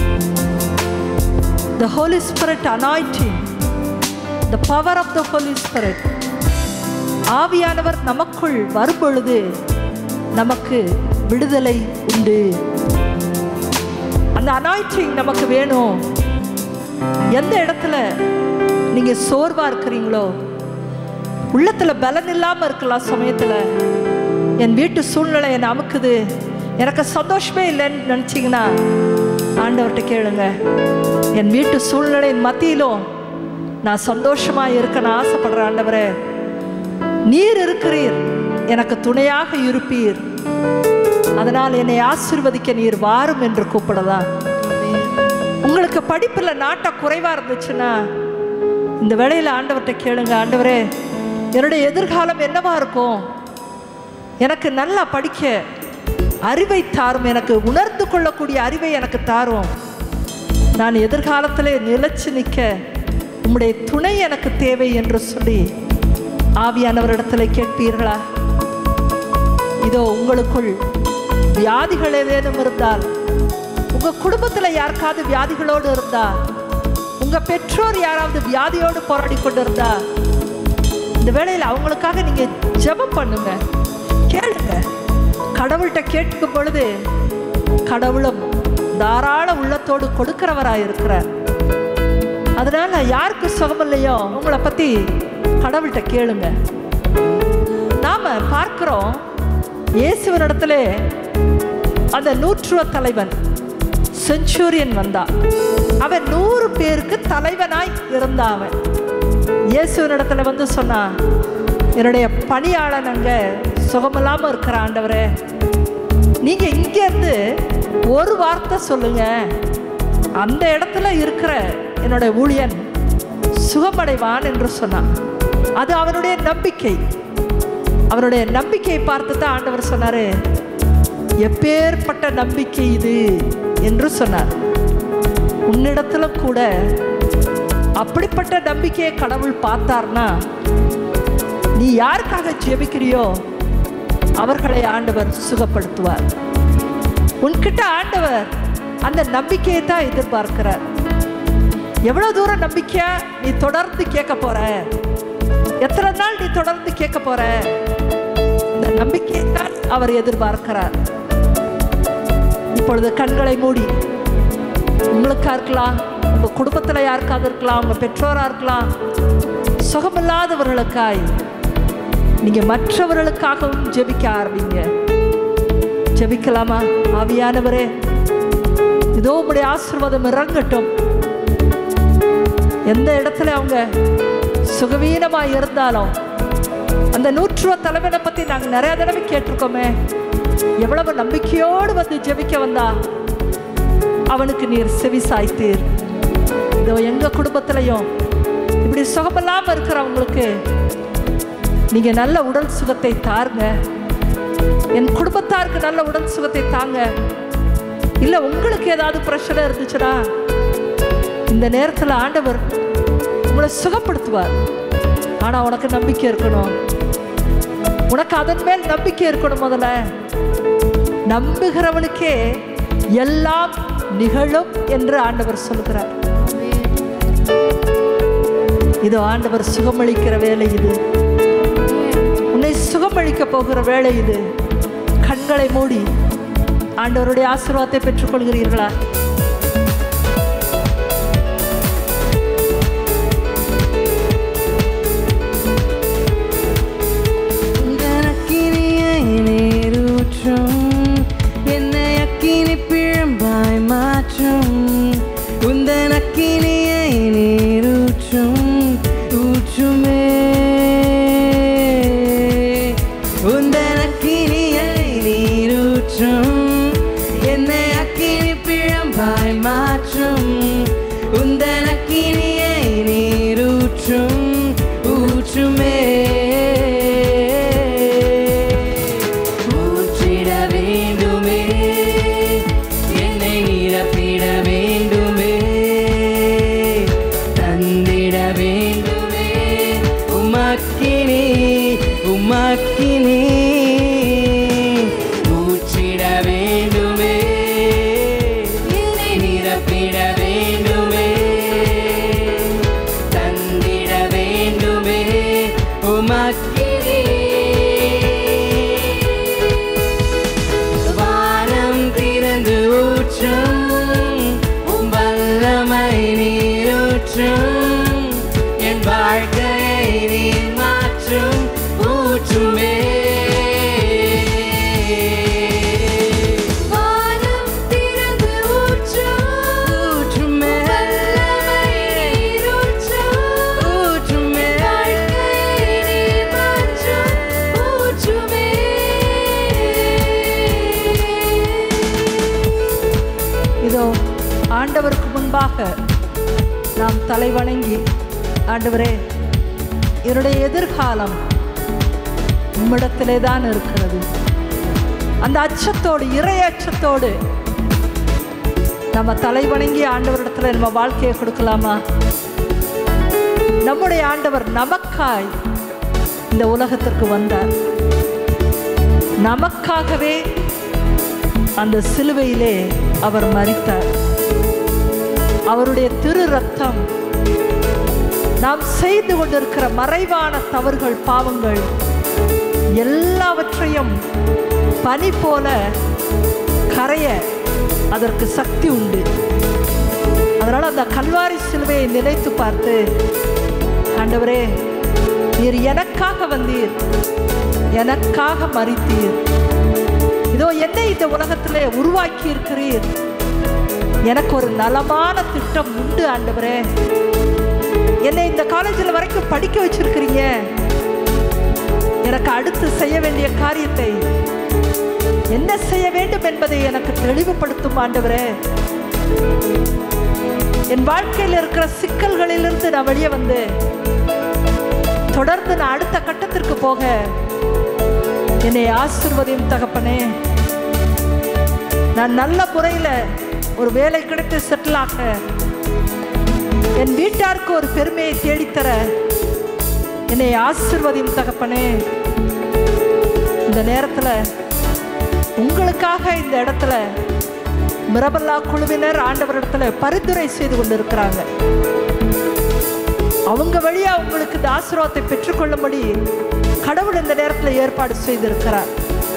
the holy spirit anointing the power of the holy spirit ஆவியானவர் நமக்குள் வரும்பொழுது நமக்கு விடுதலை உண்டு அந்த அனாய்டிங் நமக்கு வேணும் எந்த இடத்துல நீங்க சோர்வா இருக்கிறீங்களோ உள்ளத்துல பலன் இல்லாம இருக்கலாம் சமயத்துல என் வீட்டு சூழ்நிலை என்னை அமுக்குது எனக்கு சந்தோஷமே இல்லைன்னு நினச்சிங்கன்னா ஆண்டவர்கிட்ட கேளுங்க என் வீட்டு சூழ்நிலையின் மத்தியிலும் நான் சந்தோஷமா இருக்க நான் ஆசைப்படுறேன் ஆண்டவரே நீர் இருக்கிறீர் எனக்கு துணையாக இருப்பீர் அதனால் என்னை ஆசீர்வதிக்க நீர் வாரும் என்று கூப்பிடலாம் உங்களுக்கு படிப்பில் நாட்ட குறைவாக இருந்துச்சுன்னா இந்த வேளையில் ஆண்டவர்கிட்ட கேளுங்க ஆண்டவரே என்னுடைய எதிர்காலம் என்னவா இருக்கும் எனக்கு நல்லா படிக்க அறிவை தாரும் எனக்கு உணர்ந்து கொள்ளக்கூடிய அறிவை எனக்கு தாரும் நான் எதிர்காலத்தில் நிலைச்சு நிற்க உம்முடைய துணை எனக்கு தேவை என்று சொல்லி ஆவியானவரிடத்தில் கேட்பீர்களா இதோ உங்களுக்குள் வியாதிகள் ஏதேனும் இருந்தால் உங்க குடும்பத்துல யாருக்காவது வியாதிகளோடு இருந்தா உங்க பெற்றோர் யாராவது வியாதியோடு போராடி கொண்டு இருந்தா இந்த வேளையில் அவங்களுக்காக நீங்க ஜெபம் பண்ணுங்க கேளுங்க கடவுள்கிட்ட கேட்கும் பொழுது கடவுளும் தாராள உள்ளத்தோடு கொடுக்கிறவராய் இருக்கிறார் அதனால யாருக்கு சுகம் இல்லையோ உங்களை பத்தி கடவுள்கிட்ட கேளுங்க நாம பார்க்கிறோம் இயேசுவனிடத்துல அந்த நூற்றுவ தலைவன் செஞ்சுரியன் வந்தான் அவன் நூறு பேருக்கு தலைவனாய் இருந்தான் அவன் இயேசுவனிடத்துல வந்து சொன்னான் என்னுடைய பணியாளன் அங்க சுகமில்லாம இருக்கிற ஆண்டவரே நீங்க இங்க இருந்து ஒரு வார்த்தை சொல்லுங்க அந்த இடத்துல இருக்கிற என்னுடைய ஊழியன் சுகமடைவான் என்று சொன்னான் அது அவனுடைய நம்பிக்கை அவனுடைய நம்பிக்கையை பார்த்து தான் ஆண்டவர் சொன்னாரு எப்பேற்பட்ட நம்பிக்கை இது என்று சொன்னார் உன்னிடத்துல கூட அப்படிப்பட்ட நம்பிக்கையை கடவுள் பார்த்தார்னா நீ யாருக்காக ஜெபிக்கிறியோ அவர்களை ஆண்டவர் சுகப்படுத்துவார் உன்கிட்ட ஆண்டவர் அந்த நம்பிக்கையை தான் எதிர்பார்க்கிறார் எவ்வளவு தூரம் நம்பிக்கை நீ தொடர்ந்து கேட்க போற எத்தனை நாள் நீ தொடர்ந்து கேட்க போற இந்த நம்பிக்கையை தான் அவர் எதிர்பார்க்கிறார் இப்பொழுது கண்களை மூடி உங்களுக்கா இருக்கலாம் உங்க குடும்பத்துல யாருக்காவது இருக்கலாம் உங்க பெற்றோரா இருக்கலாம் சுகமில்லாதவர்களுக்காய் நீங்க மற்றவர்களுக்காகவும் ஜெபிக்க ஆரம்பிங்க ஜெபிக்கலாமா ஆவியானவரே இதோ உங்களுடைய ஆசீர்வாதம் இறங்கட்டும் எந்த இடத்துல அவங்க சுகவீனமா இருந்தாலும் அந்த நூற்றுவ தலைவனை பத்தி நாங்க நிறைய தடவை கேட்டிருக்கோமே எவ்வளவு நம்பிக்கையோடு வந்து ஜெபிக்க வந்தா அவனுக்கு நீர் செவி சாய்த்தீர் இதோ எங்க குடும்பத்திலையும் இப்படி சுகமில்லாம இருக்கிறவங்களுக்கு நீங்க நல்ல உடல் சுகத்தை தாருங்க என் குடும்பத்தாருக்கு நல்ல உடல் சுகத்தை தாங்க இல்ல உங்களுக்கு ஏதாவது பிரச்சனை இருந்துச்சுன்னா இந்த நேரத்துல ஆண்டவர் உங்களை சுகப்படுத்துவார் ஆனா உனக்கு நம்பிக்கை இருக்கணும் உனக்கு அதன் மேல் நம்பிக்கை இருக்கணும் முதல்ல நம்புகிறவனுக்கே எல்லாம் நிகழும் என்று ஆண்டவர் சொல்கிறார் இதோ ஆண்டவர் சுகமளிக்கிற வேலை இது உன்னை சுகமளிக்க போகிற வேலை இது கண்களை மூடி ஆண்டவருடைய ஆசீர்வாதத்தை பெற்றுக்கொள்கிறீர்களா உந்தனக்கினியை நேரூற்றும் என்னை அக்கினி பிழம்பாய் மாற்றும் உந்தனக்கினியை நேரூற்றும் ஊற்றுமே உந்தனக்கினியை நீரூற்றும் என்னை அக்கினி பிழம்பாய் மாற்றும் உந்தனக்கினியை நீரூற்றும் ஊற்றுமே ஊற்றிட வேண்டுமே என்னை நிரப்பிட வேண்டுமே தந்திட வேண்டுமே உமக்கினி உமக்கினி முன்பாக நாம் தலை வணங்கி ஆண்டவரே என்னுடைய எதிர்காலம் உம்மிடத்திலே தான் இருக்கிறது அந்த அச்சத்தோடு இறை அச்சத்தோடு நம்ம தலை வணங்கி ஆண்டவரிடத்துல நம்ம வாழ்க்கையை கொடுக்கலாமா நம்முடைய ஆண்டவர் நமக்காய் இந்த உலகத்திற்கு வந்தார் நமக்காகவே அந்த சிலுவையிலே அவர் மரித்தார் அவருடைய திரு ரத்தம் நாம் செய்து கொண்டிருக்கிற மறைவான தவறுகள் பாவங்கள் எல்லாவற்றையும் பனி போல கரைய அதற்கு சக்தி உண்டு அதனால் அந்த கல்வாரி சிலுவையை நினைத்து பார்த்து ஆண்டவரே நீர் எனக்காக வந்தீர் எனக்காக மறித்தீர் இதோ என்னை இந்த உலகத்திலே உருவாக்கி இருக்கிறீர் எனக்கு ஒரு நலமான திட்டம் உண்டு ஆண்டவரே என்னை இந்த காலேஜில் வரைக்கும் படிக்க வச்சிருக்கிறீங்க எனக்கு அடுத்து செய்ய வேண்டிய காரியத்தை என்ன செய்ய வேண்டும் என்பதை எனக்கு தெளிவுபடுத்தும் ஆண்டவரே என் வாழ்க்கையில் இருக்கிற சிக்கல்களிலிருந்து நான் வெளியே வந்து தொடர்ந்து நான் அடுத்த கட்டத்திற்கு போக என்னை ஆசிர்வதியும் தகப்பனே நான் நல்ல முறையில் ஒரு வேலை கிடைத்து செட்டில் ஆக என் வீட்டாருக்கு ஒரு பெருமையை தேடித்தர என்னை ஆசிர்வதியும் தகப்பனே இந்த நேரத்தில் உங்களுக்காக இந்த இடத்துல மிரபல்லா குழுவினர் ஆண்டவரிடத்துல பரிந்துரை செய்து கொண்டிருக்கிறாங்க அவங்க வழியா உங்களுக்கு இந்த ஆசீர்வாதத்தை பெற்றுக்கொள்ளும்படி கடவுள் இந்த நேரத்தில் ஏற்பாடு செய்திருக்கிறார்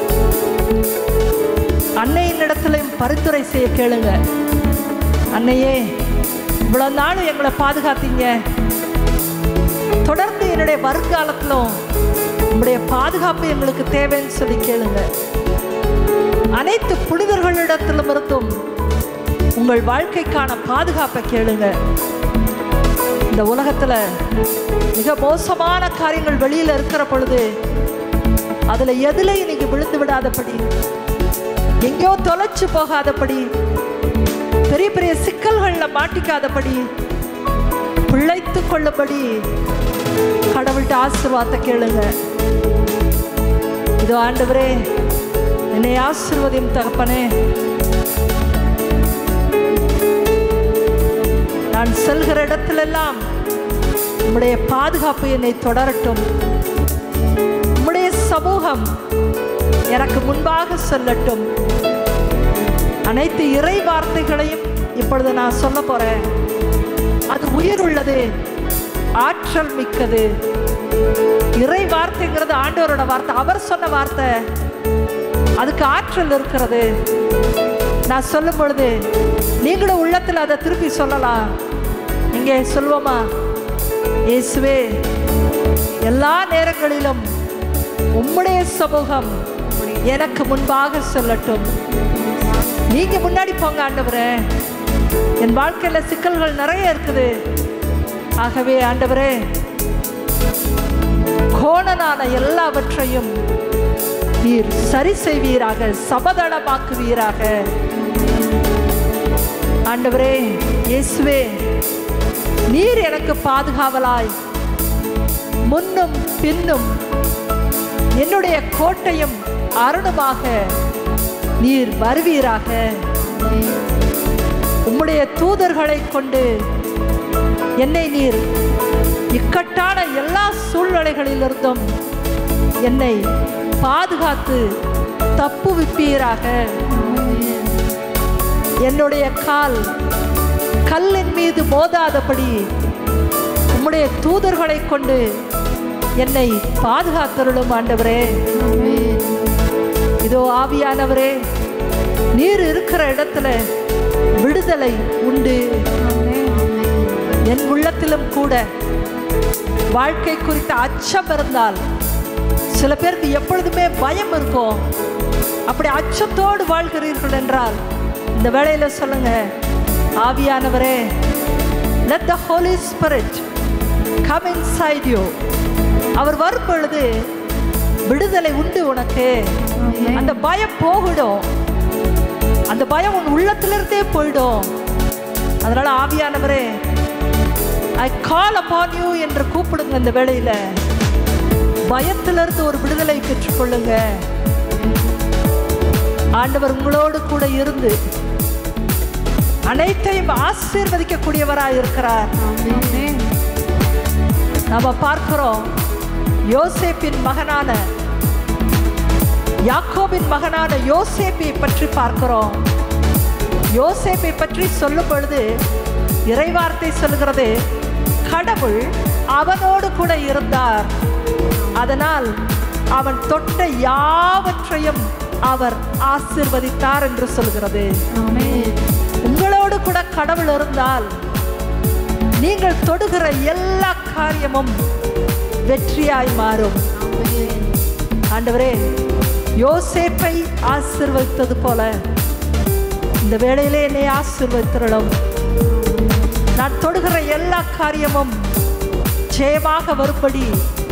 அன்னையின் இடத்துலையும் பரிந்துரை செய்ய கேளுங்க அன்னையே இவ்வளவு நாள் எங்களை பாதுகாத்தீங்க தொடர்ந்து என்னுடைய வருங்காலத்திலும் உங்களுடைய பாதுகாப்பு எங்களுக்கு தேவைன்னு சொல்லி கேளுங்க அனைத்து புனிதர்களிடத்திலும் இருந்தும் உங்கள் வாழ்க்கைக்கான பாதுகாப்பை கேளுங்க இந்த உலகத்துல மிக மோசமான காரியங்கள் வெளியில இருக்கிற பொழுது அதுல எதுலையும் நீங்க விழுந்து விடாதபடி எங்கேயோ தொலைச்சு போகாதபடி பெரிய பெரிய சிக்கல்கள்ல மாட்டிக்காதபடி பிழைத்து கொள்ளும்படி கடவுள்கிட்ட ஆசீர்வாதத்தை கேளுங்க இதோ ஆண்டவரே என்னை ஆசீர்வதியும் தகப்பனே நான் செல்கிற இடத்திலெல்லாம் உம்முடைய பாதுகாப்பு என்னை தொடரட்டும் உம்முடைய சமூகம் எனக்கு முன்பாக சொல்லட்டும் அனைத்து இறை வார்த்தைகளையும் இப்பொழுது நான் சொல்ல போறேன் அது உயிர் உள்ளது ஆற்றல் மிக்கது இறை வார்த்தைங்கிறது ஆண்டவரோட வார்த்தை அவர் சொன்ன வார்த்தை அதுக்கு ஆற்றல் இருக்கிறது நான் சொல்லும் பொழுது நீங்களும் உள்ளத்தில் அதை திருப்பி சொல்லலாம் இங்கே சொல்வோமா இயேசுவே எல்லா நேரங்களிலும் உம்முடைய சமூகம் எனக்கு முன்பாக சொல்லட்டும் நீங்க முன்னாடி போங்க ஆண்டவரே என் வாழ்க்கையில சிக்கல்கள் நிறைய இருக்குது ஆகவே ஆண்டவரே கோணனான எல்லாவற்றையும் நீர் சரி செய்வீராக சபதளமாக்குவீராக ஆண்டவரே இயேசுவே நீர் எனக்கு பாதுகாவலாய் முன்னும் பின்னும் என்னுடைய கோட்டையும் அருணுமாக நீர் வருவீராக உம்முடைய தூதர்களை கொண்டு என்னை நீர் இக்கட்டான எல்லா சூழ்நிலைகளிலிருந்தும் என்னை பாதுகாத்து தப்புவிப்பீராக என்னுடைய கால் கல்லின் மீது மோதாதபடி உம்முடைய தூதர்களை கொண்டு என்னை பாதுகாத்தருளும் ஆண்டவரே இதோ ஆவியானவரே நீர் இருக்கிற இடத்துல விடுதலை உண்டு என் உள்ளத்திலும் கூட வாழ்க்கை குறித்த அச்சம் இருந்தால் சில பேருக்கு எப்பொழுதுமே பயம் இருக்கும் அப்படி அச்சத்தோடு வாழ்கிறீர்கள் என்றால் இந்த வேளையில சொல்லுங்க ஆவியானவரே let the holy spirit come inside you அவர் வரும் பொழுது விடுதலை உண்டு உனக்கு அந்த பயம் போகிடும் அந்த பயம் உன் உள்ளத்திலிருந்தே போயிடும் அதனால ஆவியானவரே ஐ கால் அப்பான் யூ என்று கூப்பிடுங்க இந்த வேளையில பயத்திலிருந்து ஒரு விடுதலை பெற்றுக்கொள்ளுங்க ஆண்டவர் உங்களோடு கூட இருந்து அனைத்தையும் ஆசீர்வதிக்கக்கூடியவராய் இருக்கிறார் நாம பார்க்கிறோம் யோசேப்பின் மகனான யாக்கோபின் மகனான யோசேப்பை பற்றி பார்க்கிறோம் யோசேப்பை பற்றி சொல்லும் பொழுது இறைவார்த்தை சொல்கிறது கடவுள் அவனோடு கூட இருந்தார் அதனால் அவன் தொட்ட யாவற்றையும் அவர் ஆசிர்வதித்தார் என்று சொல்கிறது உங்களோடு கூட கடவுள் இருந்தால் நீங்கள் தொடுகிற எல்லா காரியமும் வெற்றியாய் மாறும் ஆண்டவரே யோசேப்பை ஆசிர்வதித்தது போல இந்த வேளையிலே என்னை ஆசிர்வதித்திரளும் நான் தொடுகிற எல்லா காரியமும் ஜெயமாக வரும்படி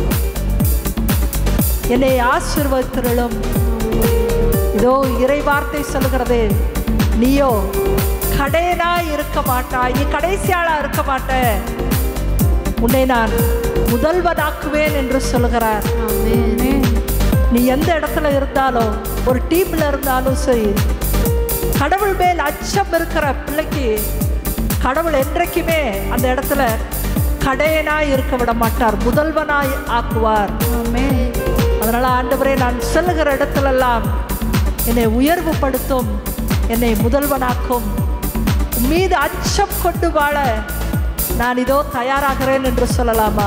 என்னை ஆசிர்வதித்திரளும் இதோ இறை வார்த்தை சொல்கிறது நீயோ கடையனா இருக்க மாட்டாய் நீ கடைசியாளா இருக்க மாட்ட உன்னை நான் முதல்வனாக்குவேன் என்று சொல்கிறார் நீ எந்த இடத்துல இருந்தாலும் ஒரு டீம்ல இருந்தாலும் சரி கடவுள் மேல் அச்சம் இருக்கிற பிள்ளைக்கு கடவுள் என்றைக்குமே அந்த இடத்துல கடையனாய் இருக்க விட மாட்டார் முதல்வனாய் ஆக்குவார் அதனால ஆண்டவரே நான் செல்லுகிற இடத்துலெல்லாம் என்னை உயர்வுபடுத்தும் என்னை முதல்வனாக்கும் உம் மீது அச்சம் கொண்டு வாழ நான் இதோ தயாராகிறேன் என்று சொல்லலாமா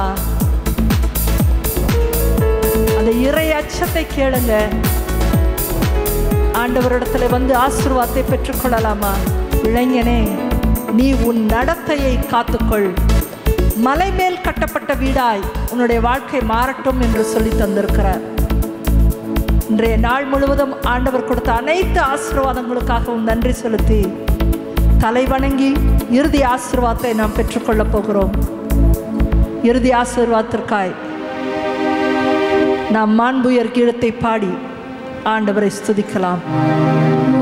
அந்த இறை அச்சத்தை கேளுங்க ஆண்டவரிடத்துல வந்து ஆசீர்வாதத்தை பெற்றுக்கொள்ளலாமா இளைஞனே நீ உன் நடத்தையை காத்துக்கொள் மலை மேல் கட்டப்பட்ட வீடாய் உன்னுடைய வாழ்க்கை மாறட்டும் என்று சொல்லி தந்திருக்கிறார் இன்றைய நாள் முழுவதும் ஆண்டவர் கொடுத்த அனைத்து ஆசீர்வாதங்களுக்காகவும் நன்றி செலுத்தி தலை வணங்கி இறுதி ஆசீர்வாதத்தை நாம் பெற்றுக்கொள்ளப் போகிறோம் இறுதி ஆசீர்வாதத்திற்காய் நாம் மாண்புயர் கீழத்தை பாடி ஆண்டவரை ஸ்துதிக்கலாம்